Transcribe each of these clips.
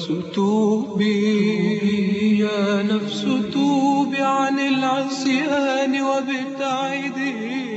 نفس توبي يا نفس توبي عن العصيان وابتعدي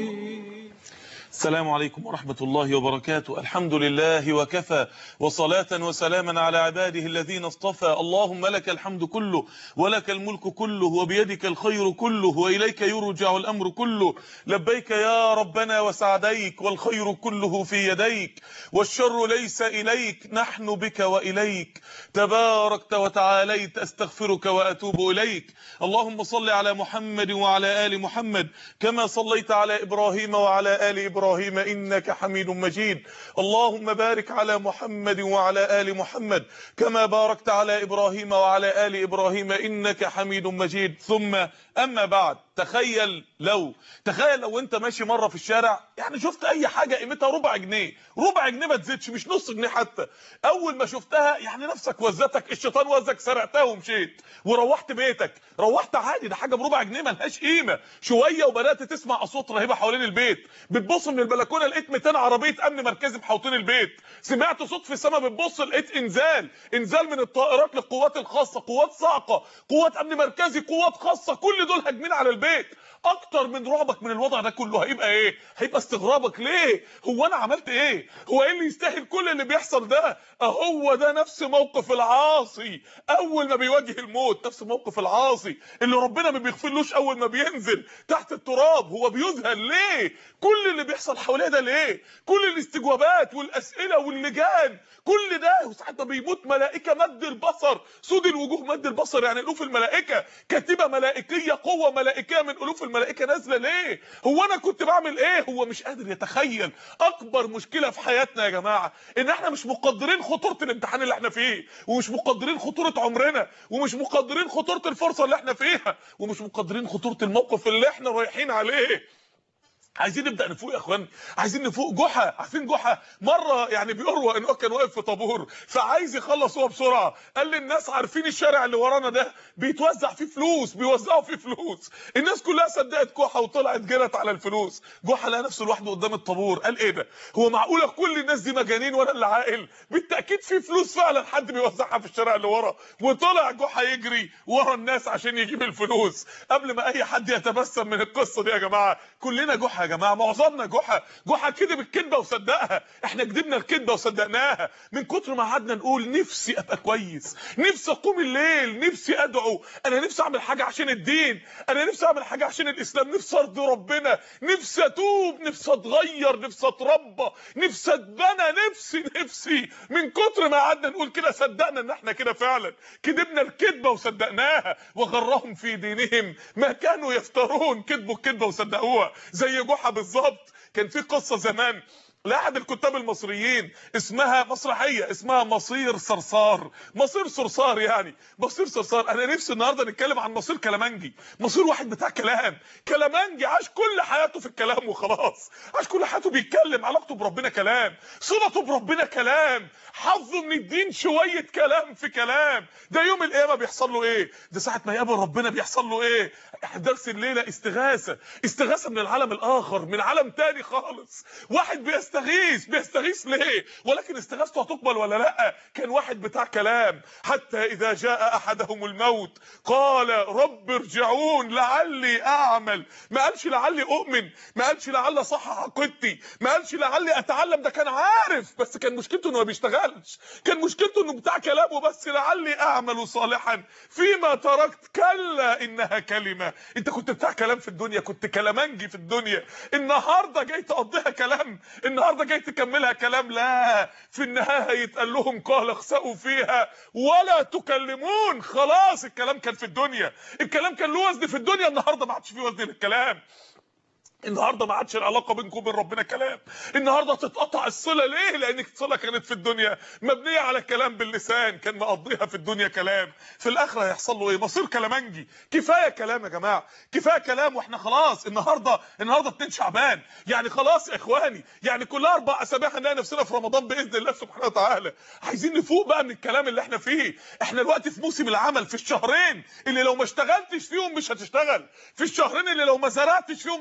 السلام عليكم ورحمة الله وبركاته الحمد لله وكفى وصلاة وسلاما على عباده الذين اصطفى اللهم لك الحمد كله ولك الملك كله وبيدك الخير كله وإليك يرجع الأمر كله لبيك يا ربنا وسعديك والخير كله في يديك والشر ليس إليك نحن بك وإليك تباركت وتعاليت أستغفرك وأتوب إليك اللهم صل على محمد وعلى آل محمد كما صليت على إبراهيم وعلى آل إبراهيم إنك حميد مجيد اللهم بارك على محمد وعلى آل محمد كما باركت على إبراهيم وعلى آل إبراهيم إنك حميد مجيد ثم أما بعد تخيل لو تخيل لو انت ماشي مره في الشارع يعني شفت اي حاجه قيمتها ربع جنيه ربع جنيه ما تزيدش مش نص جنيه حتى اول ما شفتها يعني نفسك وزتك الشيطان وزك سرقتها ومشيت وروحت بيتك روحت عادي ده حاجه بربع جنيه ملهاش قيمه شويه وبدات تسمع اصوات رهيبه حوالين البيت بتبص من البلكونه لقيت 200 عربيه امن مركزي محوطين البيت سمعت صوت في السماء بتبص لقيت انزال انزال من الطائرات للقوات الخاصه قوات صاعقه قوات امن مركزي قوات خاصه كل دول هاجمين على البيت اكتر من رعبك من الوضع ده كله هيبقى ايه هيبقى استغرابك ليه هو انا عملت ايه هو ايه اللي يستاهل كل اللي بيحصل ده اهو ده نفس موقف العاصي اول ما بيواجه الموت نفس موقف العاصي اللي ربنا ما بيغفرلوش اول ما بينزل تحت التراب هو بيذهل ليه كل اللي بيحصل حواليه ده ليه كل الاستجوابات والاسئله واللجان كل ده وساعات ما بيموت ملائكه مد البصر سود الوجوه مد البصر يعني الوف الملائكه كتيبه ملائكيه قوه ملائكيه من الوف الملائكه نازله ليه هو انا كنت بعمل ايه هو مش قادر يتخيل اكبر مشكله في حياتنا يا جماعه ان احنا مش مقدرين خطوره الامتحان اللي احنا فيه ومش مقدرين خطوره عمرنا ومش مقدرين خطوره الفرصه اللي احنا فيها ومش مقدرين خطوره الموقف اللي احنا رايحين عليه عايزين نبدا نفوق يا اخوان عايزين نفوق جحا عارفين جحا مره يعني بيروى ان هو كان واقف في طابور فعايز يخلص هو بسرعه قال للناس عارفين الشارع اللي ورانا ده بيتوزع فيه فلوس بيوزعوا فيه فلوس الناس كلها صدقت جحا وطلعت جرت على الفلوس جحا لقى نفسه لوحده قدام الطابور قال ايه ده هو معقوله كل الناس دي مجانين وانا اللي عاقل بالتاكيد في فلوس فعلا حد بيوزعها في الشارع اللي ورا وطلع جحا يجري ورا الناس عشان يجيب الفلوس قبل ما اي حد يتبسم من القصه دي يا جماعه كلنا جحا يا جماعه معظمنا جحا جحا كذب الكذبه وصدقها احنا كذبنا الكذبه وصدقناها من كتر ما قعدنا نقول نفسي ابقى كويس نفسي اقوم الليل نفسي ادعو انا نفسي اعمل حاجه عشان الدين انا نفسي اعمل حاجه عشان الاسلام نفسي ارضي ربنا نفسي اتوب نفسي اتغير نفسي اتربى نفسي اتبنى نفسي نفسي من كتر ما قعدنا نقول كده صدقنا ان احنا كده فعلا كذبنا الكذبه وصدقناها وغرهم في دينهم ما كانوا يفترون كذبوا الكذبه وصدقوها زي جحا بالظبط كان في قصه زمان لاحد الكتاب المصريين اسمها مسرحيه اسمها مصير صرصار مصير صرصار يعني مصير صرصار انا نفسي النهارده نتكلم عن مصير كلامنجي مصير واحد بتاع كلام كلامنجي عاش كل حياته في الكلام وخلاص عاش كل حياته بيتكلم علاقته بربنا كلام صلته بربنا كلام حظه من الدين شويه كلام في كلام ده يوم القيامه بيحصل له ايه ده ساعه ما يقابل ربنا بيحصل له ايه درس الليله استغاثه استغاثه من العالم الاخر من عالم تاني خالص واحد بيستغيث بيستغيث ليه ولكن استغاثته هتقبل ولا لا كان واحد بتاع كلام حتى اذا جاء احدهم الموت قال رب ارجعون لعلي اعمل ما قالش لعلي اؤمن ما قالش لعلي اصحح عقيدتي ما قالش لعلي اتعلم ده كان عارف بس كان مشكلته انه ما بيشتغلش كان مشكلته انه بتاع كلام وبس لعلي اعمل صالحا فيما تركت كلا انها كلمه انت كنت بتاع كلام في الدنيا كنت كلامنجي في الدنيا النهارده جاي تقضيها كلام النهارده جاي تكملها كلام لا في النهايه هيتقال لهم قال اخسئوا فيها ولا تكلمون خلاص الكلام كان في الدنيا الكلام كان له وزن في الدنيا النهارده ما عادش فيه وزن للكلام النهارده ما عادش العلاقه بينكم وبين ربنا كلام النهارده تتقطع الصله ليه لان الصله كانت في الدنيا مبنيه على كلام باللسان كان مقضيها في الدنيا كلام في الاخره هيحصل له ايه مصير كلامنجي كفايه كلام يا جماعه كفايه كلام واحنا خلاص النهارده النهارده 2 شعبان يعني خلاص يا اخواني يعني كلها اربع اسابيع هنلاقي نفسنا في رمضان باذن الله سبحانه وتعالى عايزين نفوق بقى من الكلام اللي احنا فيه احنا دلوقتي في موسم العمل في الشهرين اللي لو ما اشتغلتش فيهم مش هتشتغل في الشهرين اللي لو ما زرعتش فيهم هتحصد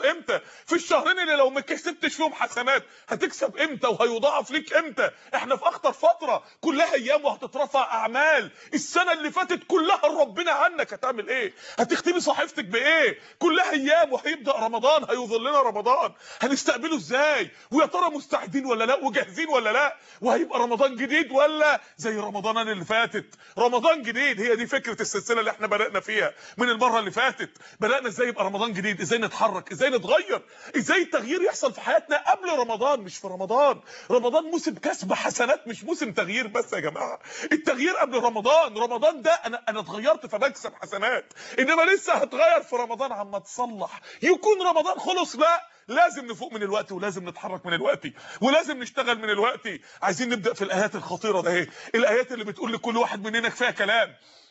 امتى في الشهرين اللي لو ما كسبتش فيهم حسنات هتكسب امتى وهيضاعف ليك امتى احنا في اخطر فتره كلها ايام وهتترفع اعمال السنه اللي فاتت كلها ربنا عنك هتعمل ايه هتختمي صحيفتك بايه كلها ايام وهيبدا رمضان هيظلنا رمضان هنستقبله ازاي ويا ترى مستعدين ولا لا وجاهزين ولا لا وهيبقى رمضان جديد ولا زي رمضان اللي فاتت رمضان جديد هي دي فكره السلسله اللي احنا بدانا فيها من المره اللي فاتت بدانا ازاي يبقى رمضان جديد ازاي نتحرك ازاي نتغير ازاي التغيير يحصل في حياتنا قبل رمضان مش في رمضان رمضان موسم كسب حسنات مش موسم تغيير بس يا جماعه التغيير قبل رمضان رمضان ده انا انا اتغيرت فبكسب حسنات انما لسه هتغير في رمضان عما تصلح يكون رمضان خلص لا لازم نفوق من الوقت ولازم نتحرك من الوقت ولازم نشتغل من الوقت عايزين نبدا في الايات الخطيره ده اهي الايات اللي بتقول لكل واحد مننا كفايه كلام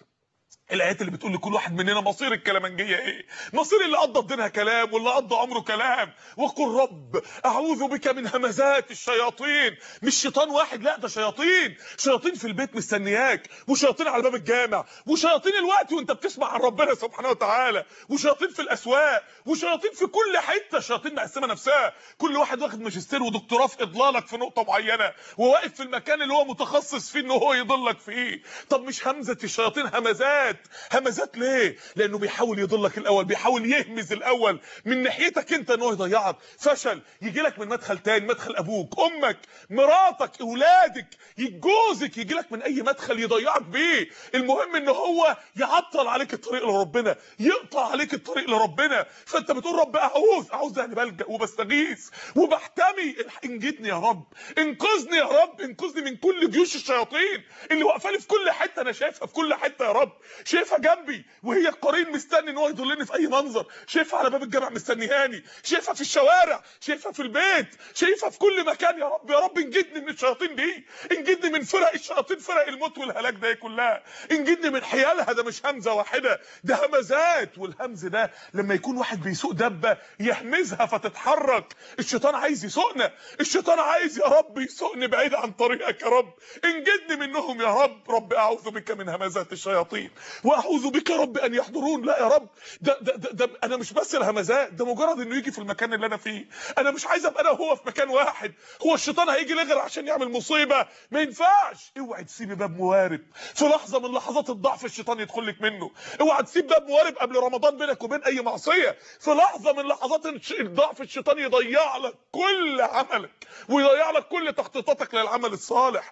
الايات اللي بتقول لكل واحد مننا مصير الكلامنجيه ايه مصير اللي قضى دينها كلام واللي قضى عمره كلام وقل رب اعوذ بك من همزات الشياطين مش شيطان واحد لا ده شياطين شياطين في البيت مستنياك وشياطين على باب الجامع وشياطين الوقت وانت بتسمع عن ربنا سبحانه وتعالى وشياطين في الاسواق وشياطين في كل حته شياطين مقسمه نفسها كل واحد واخد ماجستير ودكتوراه في اضلالك في نقطه معينه وواقف في المكان اللي هو متخصص فيه ان هو يضلك فيه طب مش همزه الشياطين همزات همزات ليه لانه بيحاول يضلك الاول بيحاول يهمز الاول من ناحيتك انت ان هو يضيعك فشل يجي لك من مدخل تاني مدخل ابوك امك مراتك اولادك جوزك يجي لك من اي مدخل يضيعك بيه المهم ان هو يعطل عليك الطريق لربنا يقطع عليك الطريق لربنا فانت بتقول رب اعوذ اعوذ يعني بلجا وبستغيث وبحتمي انجدني يا رب انقذني يا رب انقذني من كل جيوش الشياطين اللي واقفه لي في كل حته انا شايفها في كل حته يا رب شايفها جنبي وهي القرين مستني ان هو يضلني في اي منظر شايفها على باب الجامع مستنيهاني شايفها في الشوارع شايفها في البيت شايفها في كل مكان يا رب يا رب انجدني من الشياطين دي انجدني من فرق الشياطين فرق الموت والهلاك ده كلها انجدني من حيالها ده مش همزه واحده ده همزات والهمز ده لما يكون واحد بيسوق دبه يهمزها فتتحرك الشيطان عايز يسوقنا الشيطان عايز يا رب يسوقني بعيد عن طريقك يا رب انجدني منهم يا رب رب اعوذ بك من همزات الشياطين واعوذ بك يا رب ان يحضرون لا يا رب ده ده, ده, ده انا مش بس الهمزات ده مجرد انه يجي في المكان اللي انا فيه انا مش عايز ابقى انا وهو في مكان واحد هو الشيطان هيجي لغير عشان يعمل مصيبه ما ينفعش اوعي تسيبي باب موارب في لحظه من لحظات الضعف الشيطان يدخل لك منه اوعي تسيب باب موارب قبل رمضان بينك وبين اي معصيه في لحظه من لحظات الضعف الشيطان يضيع لك كل عملك ويضيع لك كل تخطيطاتك للعمل الصالح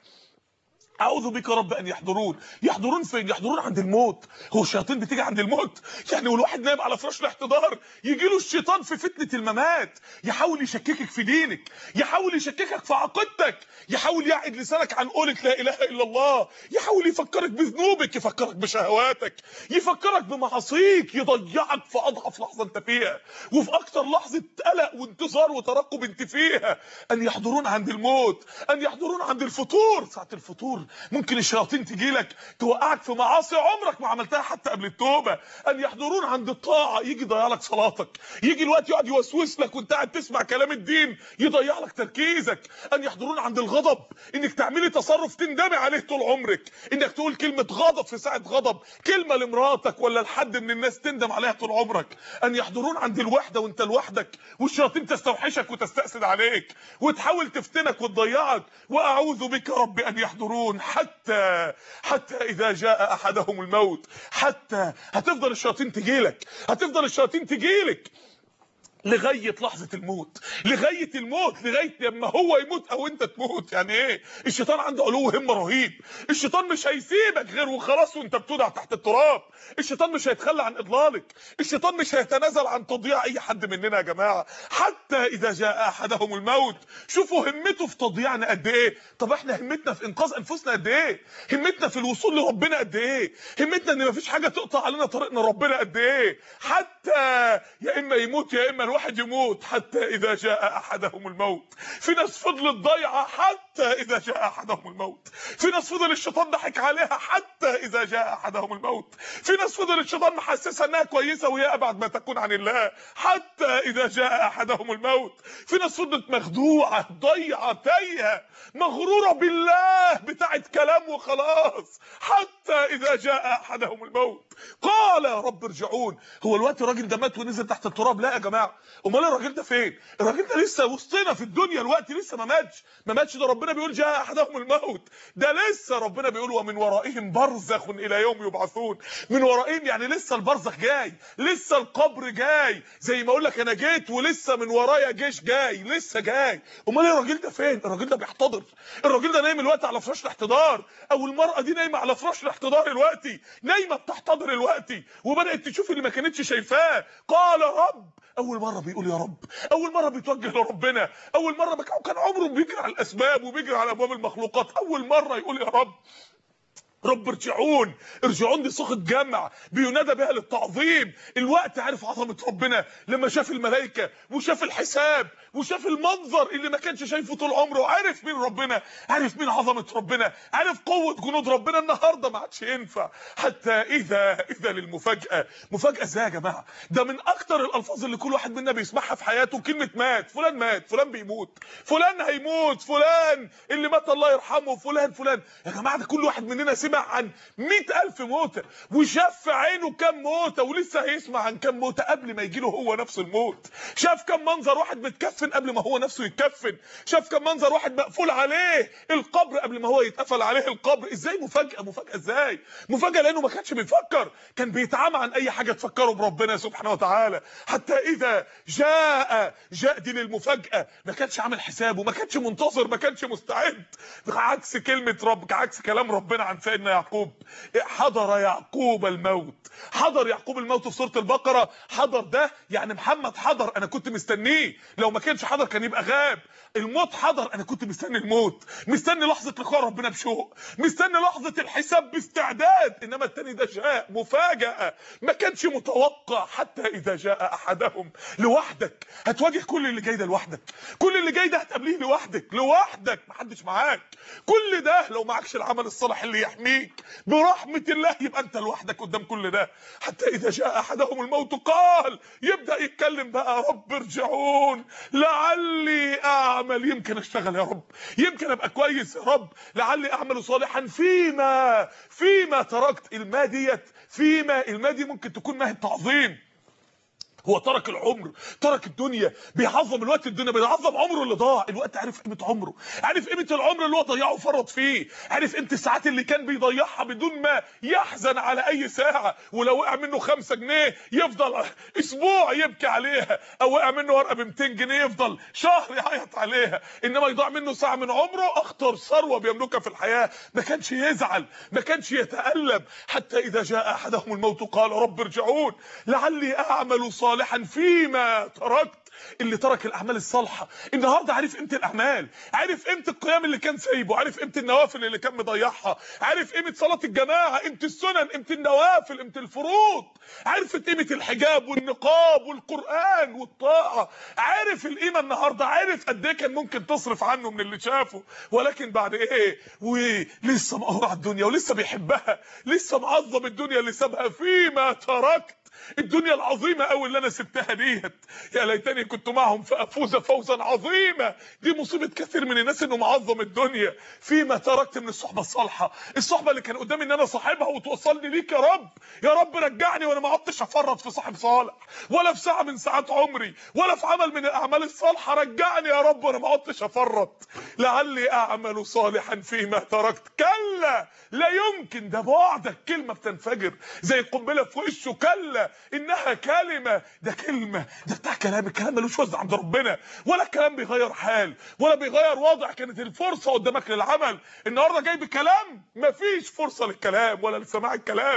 اعوذ بك رب ان يحضرون يحضرون فين يحضرون عند الموت هو الشياطين بتيجي عند الموت يعني والواحد نايم على فراش الاحتضار يجي له الشيطان في فتنه الممات يحاول يشككك في دينك يحاول يشككك في عقيدتك يحاول يعد لسانك عن قولة لا اله الا الله يحاول يفكرك بذنوبك يفكرك بشهواتك يفكرك بمعاصيك يضيعك في اضعف لحظه انت فيها وفي اكتر لحظه قلق وانتظار وترقب انت فيها ان يحضرون عند الموت ان يحضرون عند الفطور ساعه الفطور ممكن الشياطين تجي لك توقعك في معاصي عمرك ما عملتها حتى قبل التوبه ان يحضرون عند الطاعه يجي يضيع لك صلاتك يجي الوقت يقعد يوسوس لك وانت قاعد تسمع كلام الدين يضيع لك تركيزك ان يحضرون عند الغضب انك تعملي تصرف تندمي عليه طول عمرك انك تقول كلمه غضب في ساعه غضب كلمه لمراتك ولا لحد من الناس تندم عليها طول عمرك ان يحضرون عند الوحده وانت لوحدك والشياطين تستوحشك وتستأسد عليك وتحاول تفتنك وتضيعك واعوذ بك رب ان يحضرون حتى حتى اذا جاء احدهم الموت حتى هتفضل الشياطين تجيلك هتفضل الشياطين تجيلك لغايه لحظه الموت لغايه الموت لغايه لما هو يموت او انت تموت يعني ايه الشيطان عنده علو همه رهيب الشيطان مش هيسيبك غير وخلاص وانت بتودع تحت التراب الشيطان مش هيتخلى عن اضلالك الشيطان مش هيتنازل عن تضييع اي حد مننا يا جماعه حتى اذا جاء احدهم الموت شوفوا همته في تضييعنا قد ايه طب احنا همتنا في انقاذ انفسنا قد ايه همتنا في الوصول لربنا قد ايه همتنا ان مفيش حاجه تقطع علينا طريقنا ربنا قد ايه حتى يا اما يموت يا اما الواحد يموت حتى اذا جاء احدهم الموت في ناس فضلت ضايعه حتى اذا جاء احدهم الموت في ناس فضل الشيطان ضحك عليها حتى اذا جاء احدهم الموت في ناس فضل الشيطان محسسها انها كويسه وهي ابعد ما تكون عن الله حتى اذا جاء احدهم الموت في ناس فضلت مخدوعه ضيعه تايهه مغروره بالله بتاعت كلام وخلاص حتى حتى اذا جاء احدهم الموت قال يا رب ارجعون هو الوقت الراجل ده مات ونزل تحت التراب لا يا جماعه امال الراجل ده فين الراجل ده لسه وسطنا في الدنيا الوقت لسه ما ماتش ما ماتش ده ربنا بيقول جاء احدهم الموت ده لسه ربنا بيقول ومن ورائهم برزخ الى يوم يبعثون من ورائهم يعني لسه البرزخ جاي لسه القبر جاي زي ما اقول لك انا جيت ولسه من ورايا جيش جاي لسه جاي امال الراجل ده فين الراجل ده بيحتضر الراجل ده نايم الوقت على فراش الاحتضار او المراه دي نايمه على فراش الاحتضار الوقتي نايمه بتحتضر الوقتي وبدات تشوف اللي ما كانتش شايفاه قال رب اول مره بيقول يا رب اول مره بيتوجه لربنا اول مره بك... كان عمره بيجري على الاسباب وبيجري على ابواب المخلوقات اول مره يقول يا رب رب ارجعون ارجعون دي صيغه جمع بينادى بها للتعظيم الوقت عارف عظمه ربنا لما شاف الملائكه وشاف الحساب وشاف المنظر اللي ما كانش شايفه طول عمره عارف مين ربنا عارف مين عظمه ربنا عارف قوه جنود ربنا النهارده ما عادش ينفع حتى اذا اذا للمفاجاه مفاجاه ازاي يا جماعه ده من اكتر الالفاظ اللي كل واحد منا بيسمعها في حياته كلمه مات فلان مات فلان بيموت فلان هيموت فلان اللي مات الله يرحمه فلان فلان يا جماعه ده كل واحد مننا سمع عن مئة ألف موتة وشاف في عينه كام موتة ولسه هيسمع عن كام موتة قبل ما يجيله هو نفس الموت شاف كام منظر واحد متكفن قبل ما هو نفسه يتكفن شاف كام منظر واحد مقفول عليه القبر قبل ما هو يتقفل عليه القبر ازاي مفاجأة مفاجأة ازاي مفاجأة لانه ما كانش بيفكر كان بيتعامى عن اي حاجة تفكره بربنا سبحانه وتعالى حتى اذا جاء جاء دي للمفاجأة ما كانش عامل حسابه ما كانش منتظر ما كانش مستعد عكس كلمة رب عكس كلام ربنا عن سيدنا يعقوب حضر يعقوب الموت حضر يعقوب الموت في سوره البقره حضر ده يعني محمد حضر انا كنت مستنيه لو ما كانش حضر كان يبقى غاب الموت حضر انا كنت مستني الموت مستني لحظه لقاء ربنا بشوق مستني لحظه الحساب باستعداد انما التاني ده جاء مفاجاه ما كانش متوقع حتى اذا جاء احدهم لوحدك هتواجه كل اللي جاي ده لوحدك كل اللي جاي ده هتقابليه لوحدك لوحدك محدش معاك كل ده لو معكش العمل الصالح اللي يحميك برحمه الله يبقى انت لوحدك قدام كل ده حتى اذا جاء احدهم الموت قال يبدا يتكلم بقى رب ارجعون لعلي اعمل يمكن اشتغل يا رب يمكن ابقى كويس يا رب لعلي اعمل صالحا فيما فيما تركت الماء ديت فيما الماء دي ممكن تكون ماء التعظيم هو ترك العمر ترك الدنيا بيعظم الوقت الدنيا بيعظم عمره اللي ضاع الوقت عارف قيمه عمره عارف قيمه العمر اللي هو ضيعه وفرط فيه عارف قيمه الساعات اللي كان بيضيعها بدون ما يحزن على اي ساعه ولو وقع منه 5 جنيه يفضل اسبوع يبكي عليها او وقع منه ورقه ب 200 جنيه يفضل شهر يعيط عليها انما يضيع منه ساعه من عمره اخطر ثروه بيملكها في الحياه ما كانش يزعل ما كانش يتالم حتى اذا جاء احدهم الموت قال رب ارجعون لعلي اعمل صالحا صالحا فيما تركت اللي ترك الاعمال الصالحه النهارده عارف قيمه الاعمال عارف قيمه القيام اللي كان سايبه عارف قيمه النوافل اللي كان مضيعها عارف قيمه صلاه الجماعه قيمه السنن قيمه النوافل قيمه الفروض عارف قيمه الحجاب والنقاب والقران والطاعه عارف القيمه النهارده عارف قد ايه كان ممكن تصرف عنه من اللي شافه ولكن بعد ايه ولسه مقهور على الدنيا ولسه بيحبها لسه معظم الدنيا اللي سابها فيما تركت الدنيا العظيمه قوي اللي انا سبتها ديت يا ليتني كنت معهم فافوز فوزا عظيما دي مصيبه كثير من الناس انه معظم الدنيا فيما تركت من الصحبه الصالحه الصحبه اللي كان قدامي ان انا صاحبها وتوصلني ليك يا رب يا رب رجعني وانا ما عدتش افرط في صاحب صالح ولا في ساعه من ساعات عمري ولا في عمل من الاعمال الصالحه رجعني يا رب وانا ما عدتش افرط لعلي اعمل صالحا فيما تركت كلا لا يمكن ده بعدك كلمه بتنفجر زي قنبله في وشه كلا انها كلمه ده كلمه ده بتاع كلام الكلام ملوش وزن عند ربنا ولا الكلام بيغير حال ولا بيغير وضع كانت الفرصه قدامك للعمل النهارده جاي بكلام مفيش فرصه للكلام ولا لسماع الكلام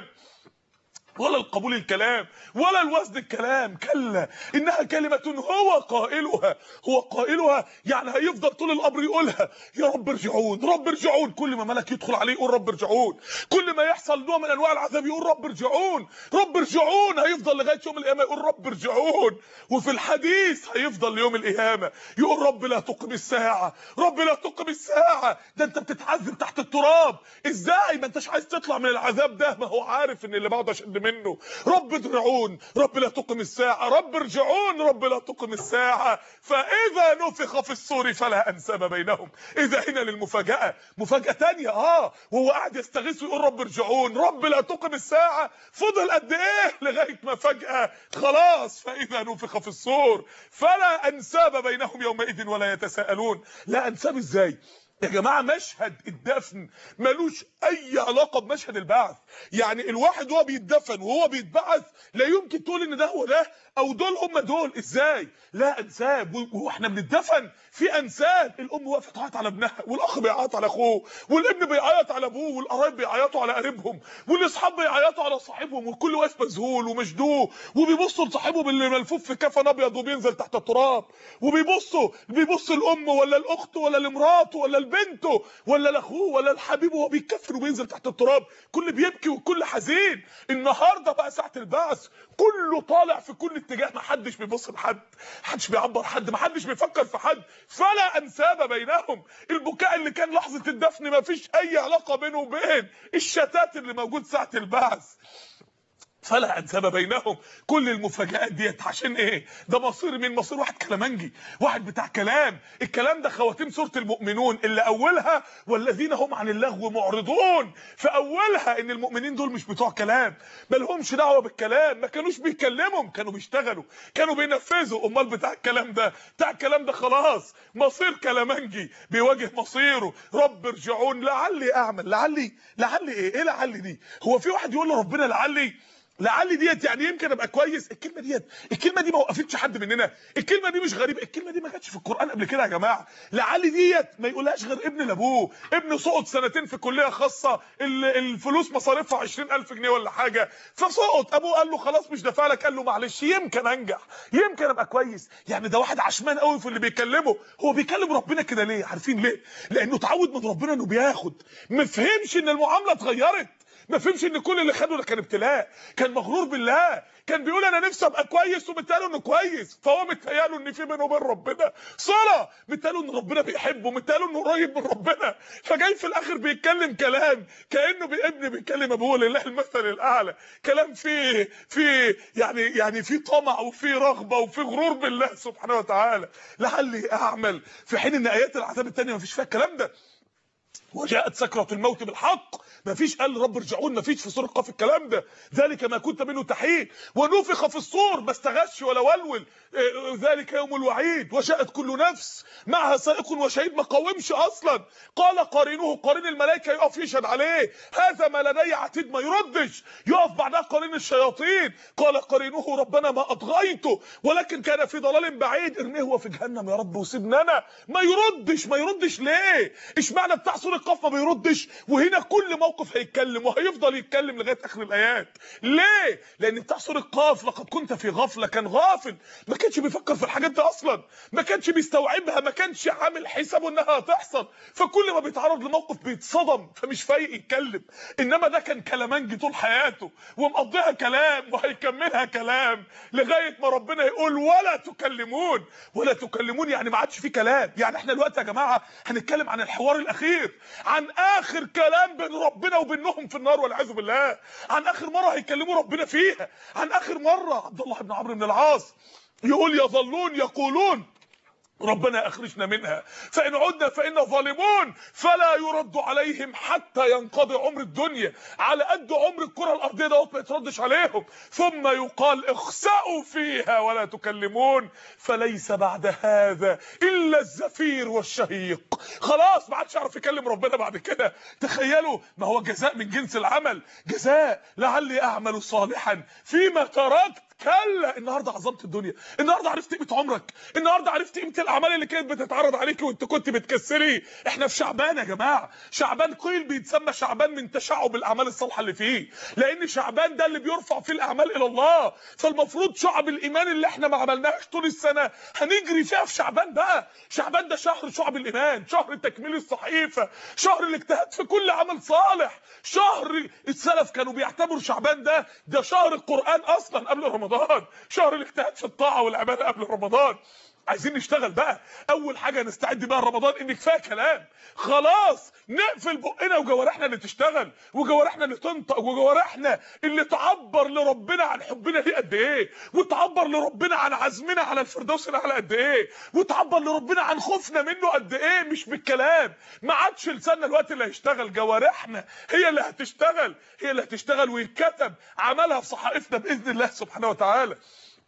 ولا القبول الكلام ولا الوزن الكلام كلا انها كلمه هو قائلها هو قائلها يعني هيفضل طول الامر يقولها يا رب ارجعون رب ارجعون كل ما ملك يدخل عليه يقول رب ارجعون كل ما يحصل نوع من انواع العذاب يقول رب ارجعون رب ارجعون هيفضل لغايه يوم القيامه يقول رب ارجعون وفي الحديث هيفضل ليوم القيامه يقول رب لا تقم الساعه رب لا تقم الساعه ده انت بتتعذب تحت التراب ازاي ما انتش عايز تطلع من العذاب ده ما هو عارف ان اللي بعده اشد منه رب ادرعون رب لا تقم الساعه رب ارجعون رب لا تقم الساعه فاذا نفخ في الصور فلا انساب بينهم اذا هنا للمفاجاه مفاجاه تانية اه وهو قاعد يستغيث ويقول رب ارجعون رب لا تقم الساعه فضل قد ايه لغايه ما فجاه خلاص فاذا نفخ في الصور فلا انساب بينهم يومئذ ولا يتساءلون لا انساب ازاي يا جماعه مشهد الدفن ملوش اي علاقه بمشهد البعث يعني الواحد وهو بيتدفن وهو بيتبعث لا يمكن تقول ان ده هو ده او دول هم دول ازاي لا انساب واحنا بنتدفن في انساب الام واقفه تعيط على ابنها والاخ بيعيط على اخوه والابن بيعيط على ابوه والقرايب بيعيطوا على قريبهم والاصحاب بيعيطوا على صاحبهم والكل واقف مذهول ومشدوه وبيبصوا لصاحبه باللي ملفوف في كفن ابيض وبينزل تحت التراب وبيبصوا بيبص الام ولا الاخت ولا لمراته ولا لبنته ولا لاخوه ولا لحبيبه وهو بيتكفن وبينزل تحت التراب كل بيبكي والكل حزين النهارده بقى ساعه البعث كله طالع في كل اتجاه ما حدش بيبص لحد محدش بيعبر حد ما حدش بيفكر في حد فلا انساب بينهم البكاء اللي كان لحظه الدفن ما فيش اي علاقه بينه وبين الشتات اللي موجود ساعه البعث فلا انساب بينهم كل المفاجآت ديت عشان ايه ده مصير من مصير واحد كلامنجي واحد بتاع كلام الكلام ده خواتيم سوره المؤمنون اللي اولها والذين هم عن اللغو معرضون في اولها ان المؤمنين دول مش بتوع كلام بل همش دعوه بالكلام ما كانوش بيتكلموا كانوا بيشتغلوا كانوا بينفذوا امال بتاع الكلام ده بتاع الكلام ده خلاص مصير كلامنجي بيواجه مصيره رب ارجعون لعلي اعمل لعلي لعلي ايه ايه لعلي دي هو في واحد يقول لربنا لعلي لعل ديت يعني يمكن ابقى كويس الكلمه ديت الكلمه دي ما وقفتش حد مننا الكلمه دي مش غريبه الكلمه دي ما جاتش في القران قبل كده يا جماعه لعل ديت ما يقولهاش غير ابن لابوه ابن سقط سنتين في كليه خاصه الفلوس مصاريفها 20000 جنيه ولا حاجه فسقط ابوه قال له خلاص مش دافع لك قال له معلش يمكن انجح يمكن ابقى كويس يعني ده واحد عشمان قوي في اللي بيكلمه هو بيكلم ربنا كده ليه عارفين ليه لانه اتعود من ربنا انه بياخد ما فهمش ان المعامله اتغيرت ما فهمش ان كل اللي خده ده كان ابتلاء كان مغرور بالله كان بيقول انا نفسي ابقى كويس ومتقاله انه كويس فهو متهياله ان في بينه وبين ربنا صله متهياله ان ربنا بيحبه متهياله انه قريب من ربنا فجاي في الاخر بيتكلم كلام كانه ابن بيكلم ابوه لله المثل الاعلى كلام فيه فيه يعني يعني فيه طمع وفيه رغبه وفيه غرور بالله سبحانه وتعالى لعلي اعمل في حين ان ايات العذاب الثانيه ما فيش فيها الكلام ده وجاءت سكرة الموت بالحق مفيش قال رب ارجعون مفيش في سوره قاف الكلام ده ذلك ما كنت منه تحيد ونفخ في الصور ما استغش ولا ولول ذلك يوم الوعيد وشاءت كل نفس معها سائق وشهيد ما قاومش اصلا قال قرينه قرين الملائكه يقف يشهد عليه هذا ما لدي عتيد ما يردش يقف بعدها قرين الشياطين قال قرينه ربنا ما اطغيته ولكن كان في ضلال بعيد ارميه هو في جهنم يا رب وسيبنا انا ما يردش ما يردش ليه اشمعنى بتاع سوره قاف ما بيردش وهنا كل موقف هيتكلم وهيفضل يتكلم لغايه اخر الايات ليه لان بتاع سوره قاف لقد كنت في غفله كان غافل ما كانش بيفكر في الحاجات دي اصلا ما كانش بيستوعبها ما كانش عامل حسابه انها هتحصل فكل ما بيتعرض لموقف بيتصدم فمش فايق يتكلم انما ده كان كلامنجي طول حياته ومقضيها كلام وهيكملها كلام لغايه ما ربنا يقول ولا تكلمون ولا تكلمون يعني ما عادش في كلام يعني احنا دلوقتي يا جماعه هنتكلم عن الحوار الاخير عن اخر كلام بين ربنا وبينهم في النار والعياذ بالله عن اخر مره هيكلموا ربنا فيها عن اخر مره عبد الله بن عمرو بن العاص يقول يظلون يقولون ربنا اخرجنا منها فان عدنا فانا ظالمون فلا يرد عليهم حتى ينقضي عمر الدنيا على قد عمر الكره الارضيه دوت ما يتردش عليهم ثم يقال اخسأوا فيها ولا تكلمون فليس بعد هذا الا الزفير والشهيق خلاص ما عادش يعرف يكلم ربنا بعد كده تخيلوا ما هو جزاء من جنس العمل جزاء لعلي اعمل صالحا فيما تركت كلا النهارده عظمت الدنيا النهارده عرفت قيمه عمرك النهارده عرفت قيمه الاعمال اللي كانت بتتعرض عليك وانت كنت بتكسري احنا في شعبان يا جماعه شعبان قيل بيتسمى شعبان من تشعب الاعمال الصالحه اللي فيه لان شعبان ده اللي بيرفع فيه الاعمال الى الله فالمفروض شعب الايمان اللي احنا ما عملناهاش طول السنه هنجري فيها في شعبان بقى شعبان ده شهر شعب الايمان شهر تكميل الصحيفه شهر الاجتهاد في كل عمل صالح شهر السلف كانوا بيعتبروا شعبان ده ده شهر القران اصلا قبل رمضان شهر الاجتهاد في الطاعه والعباده قبل رمضان عايزين نشتغل بقى اول حاجه نستعد بقى رمضان ان كفايه كلام خلاص نقفل بقنا وجوارحنا اللي تشتغل وجوارحنا اللي تنطق وجوارحنا اللي تعبر لربنا عن حبنا ليه قد ايه وتعبر لربنا عن عزمنا على الفردوس الاعلى قد ايه وتعبر لربنا عن خوفنا منه قد ايه مش بالكلام ما عادش لساننا الوقت اللي هيشتغل جوارحنا هي اللي هتشتغل هي اللي هتشتغل ويتكتب عملها في صحائفنا باذن الله سبحانه وتعالى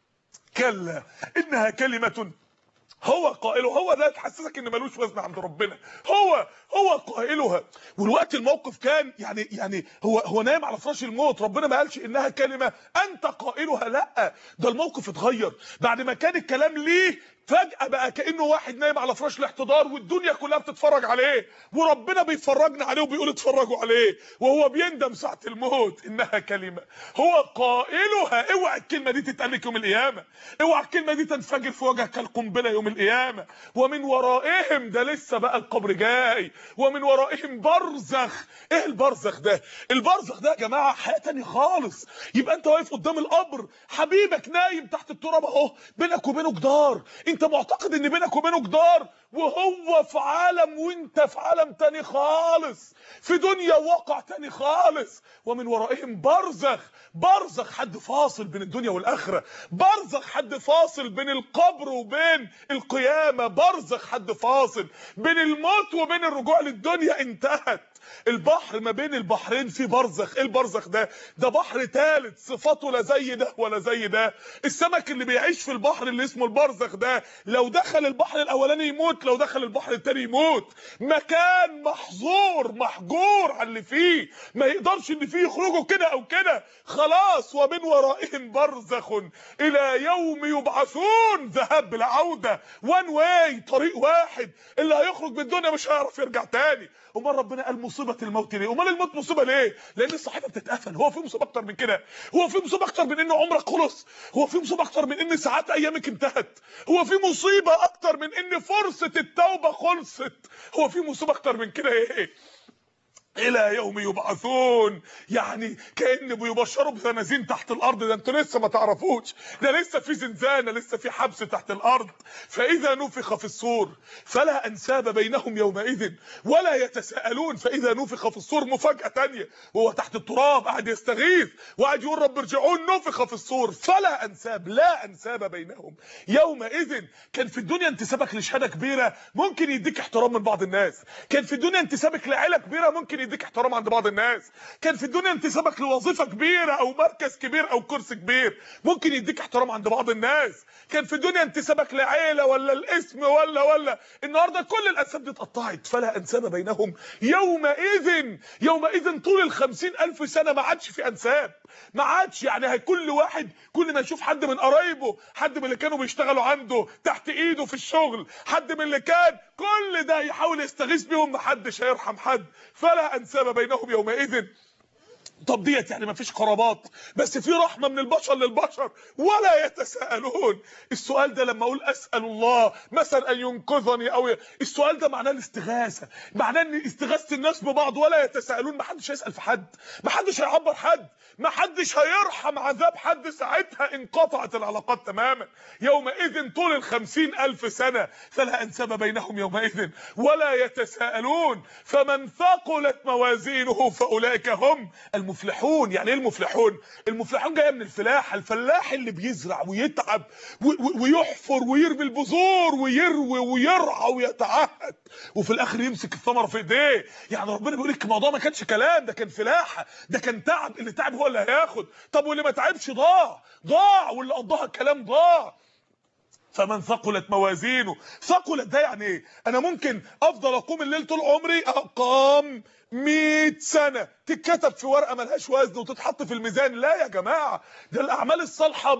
كلا انها كلمه هو قائله هو ده تحسسك ان ملوش وزن عند ربنا هو هو قائلها والوقت الموقف كان يعني يعني هو هو نايم على فراش الموت ربنا ما قالش انها كلمه انت قائلها لا ده الموقف اتغير بعد ما كان الكلام ليه فجأة بقى كأنه واحد نايم على فراش الاحتضار والدنيا كلها بتتفرج عليه وربنا بيفرجنا عليه وبيقول اتفرجوا عليه وهو بيندم ساعة الموت انها كلمة هو قائلها اوعى الكلمة دي تتقلك يوم القيامة اوعى الكلمة دي تنفجر في وجهك كالقنبلة يوم القيامة ومن ورائهم ده لسه بقى القبر جاي ومن ورائهم برزخ ايه البرزخ ده البرزخ ده يا جماعة حياة تانية خالص يبقى انت واقف قدام القبر حبيبك نايم تحت التراب اهو بينك وبينه جدار انت معتقد ان بينك وبينه جدار وهو في عالم وانت في عالم تاني خالص في دنيا واقع تاني خالص ومن ورائهم برزخ برزخ حد فاصل بين الدنيا والاخره برزخ حد فاصل بين القبر وبين القيامه برزخ حد فاصل بين الموت وبين الرجوع للدنيا انتهت البحر ما بين البحرين في برزخ ايه البرزخ ده ده بحر ثالث صفاته لا زي ده ولا زي ده السمك اللي بيعيش في البحر اللي اسمه البرزخ ده لو دخل البحر الاولاني يموت لو دخل البحر الثاني يموت مكان محظور محجور على اللي فيه ما يقدرش اللي فيه يخرجوا كده او كده خلاص ومن ورائهم برزخ الى يوم يبعثون ذهاب بلا عوده وان واي طريق واحد اللي هيخرج من الدنيا مش هيعرف يرجع تاني امال ربنا قال مصيبه الموت ليه امال الموت مصيبه ليه لان الصحيفه بتتقفل هو في مصيبه اكتر من كده هو في مصيبه اكتر من ان عمرك خلص هو في مصيبه اكتر من ان ساعات ايامك انتهت هو في مصيبه اكتر من ان فرصه التوبه خلصت هو في مصيبه اكتر من كده ايه الى يوم يبعثون يعني كان بيبشروا بزنازين تحت الارض ده انتوا لسه ما تعرفوش ده لسه في زنزانه لسه في حبس تحت الارض فاذا نفخ في الصور فلا انساب بينهم يومئذ ولا يتساءلون فاذا نفخ في الصور مفاجاه تانية وهو تحت التراب قاعد يستغيث وقاعد يقول رب ارجعون نفخ في الصور فلا انساب لا انساب بينهم يومئذ كان في الدنيا انتسابك لشهاده كبيره ممكن يديك احترام من بعض الناس كان في الدنيا انتسابك لعيله كبيره ممكن يديك احترام عند بعض الناس كان في الدنيا انتسابك لوظيفه كبيره او مركز كبير او كرسي كبير ممكن يديك احترام عند بعض الناس كان في الدنيا انتسابك لعيله ولا الاسم ولا ولا النهارده كل الانساب دي اتقطعت فلا انساب بينهم يومئذ يومئذ طول الخمسين الف سنه ما عادش في انساب ما عادش يعني هي كل واحد كل ما يشوف حد من قرايبه حد من اللي كانوا بيشتغلوا عنده تحت ايده في الشغل حد من اللي كان كل ده يحاول يستغيث بيهم محدش هيرحم حد فلا انساب بينهم يومئذ طب ديت يعني ما فيش قرابات بس في رحمه من البشر للبشر ولا يتساءلون السؤال ده لما اقول اسال الله مثلا ان ينقذني او ي... السؤال ده معناه الاستغاثه معناه ان استغاثه الناس ببعض ولا يتساءلون ما حدش هيسال في حد ما حدش هيعبر حد ما حدش هيرحم عذاب حد ساعتها انقطعت العلاقات تماما يومئذ طول الخمسين ألف سنة فلا أنسب بينهم يومئذ ولا يتساءلون فمن ثقلت موازينه فأولئك هم المفلحون يعني ايه المفلحون المفلحون جايه من الفلاحه الفلاح اللي بيزرع ويتعب ويحفر ويرمي البذور ويروي ويرعى ويتعهد وفي الاخر يمسك الثمره في ايديه يعني ربنا بيقول لك الموضوع ما كانش كلام ده كان فلاحه ده كان تعب اللي تعب هو اللي هياخد طب واللي ما تعبش ضاع ضاع واللي قضاها الكلام ضاع فمن ثقلت موازينه ثقلت ده يعني ايه انا ممكن افضل اقوم الليل طول عمري اقام 100 سنه تتكتب في ورقه ملهاش وزن وتتحط في الميزان لا يا جماعه ده الاعمال الصالحه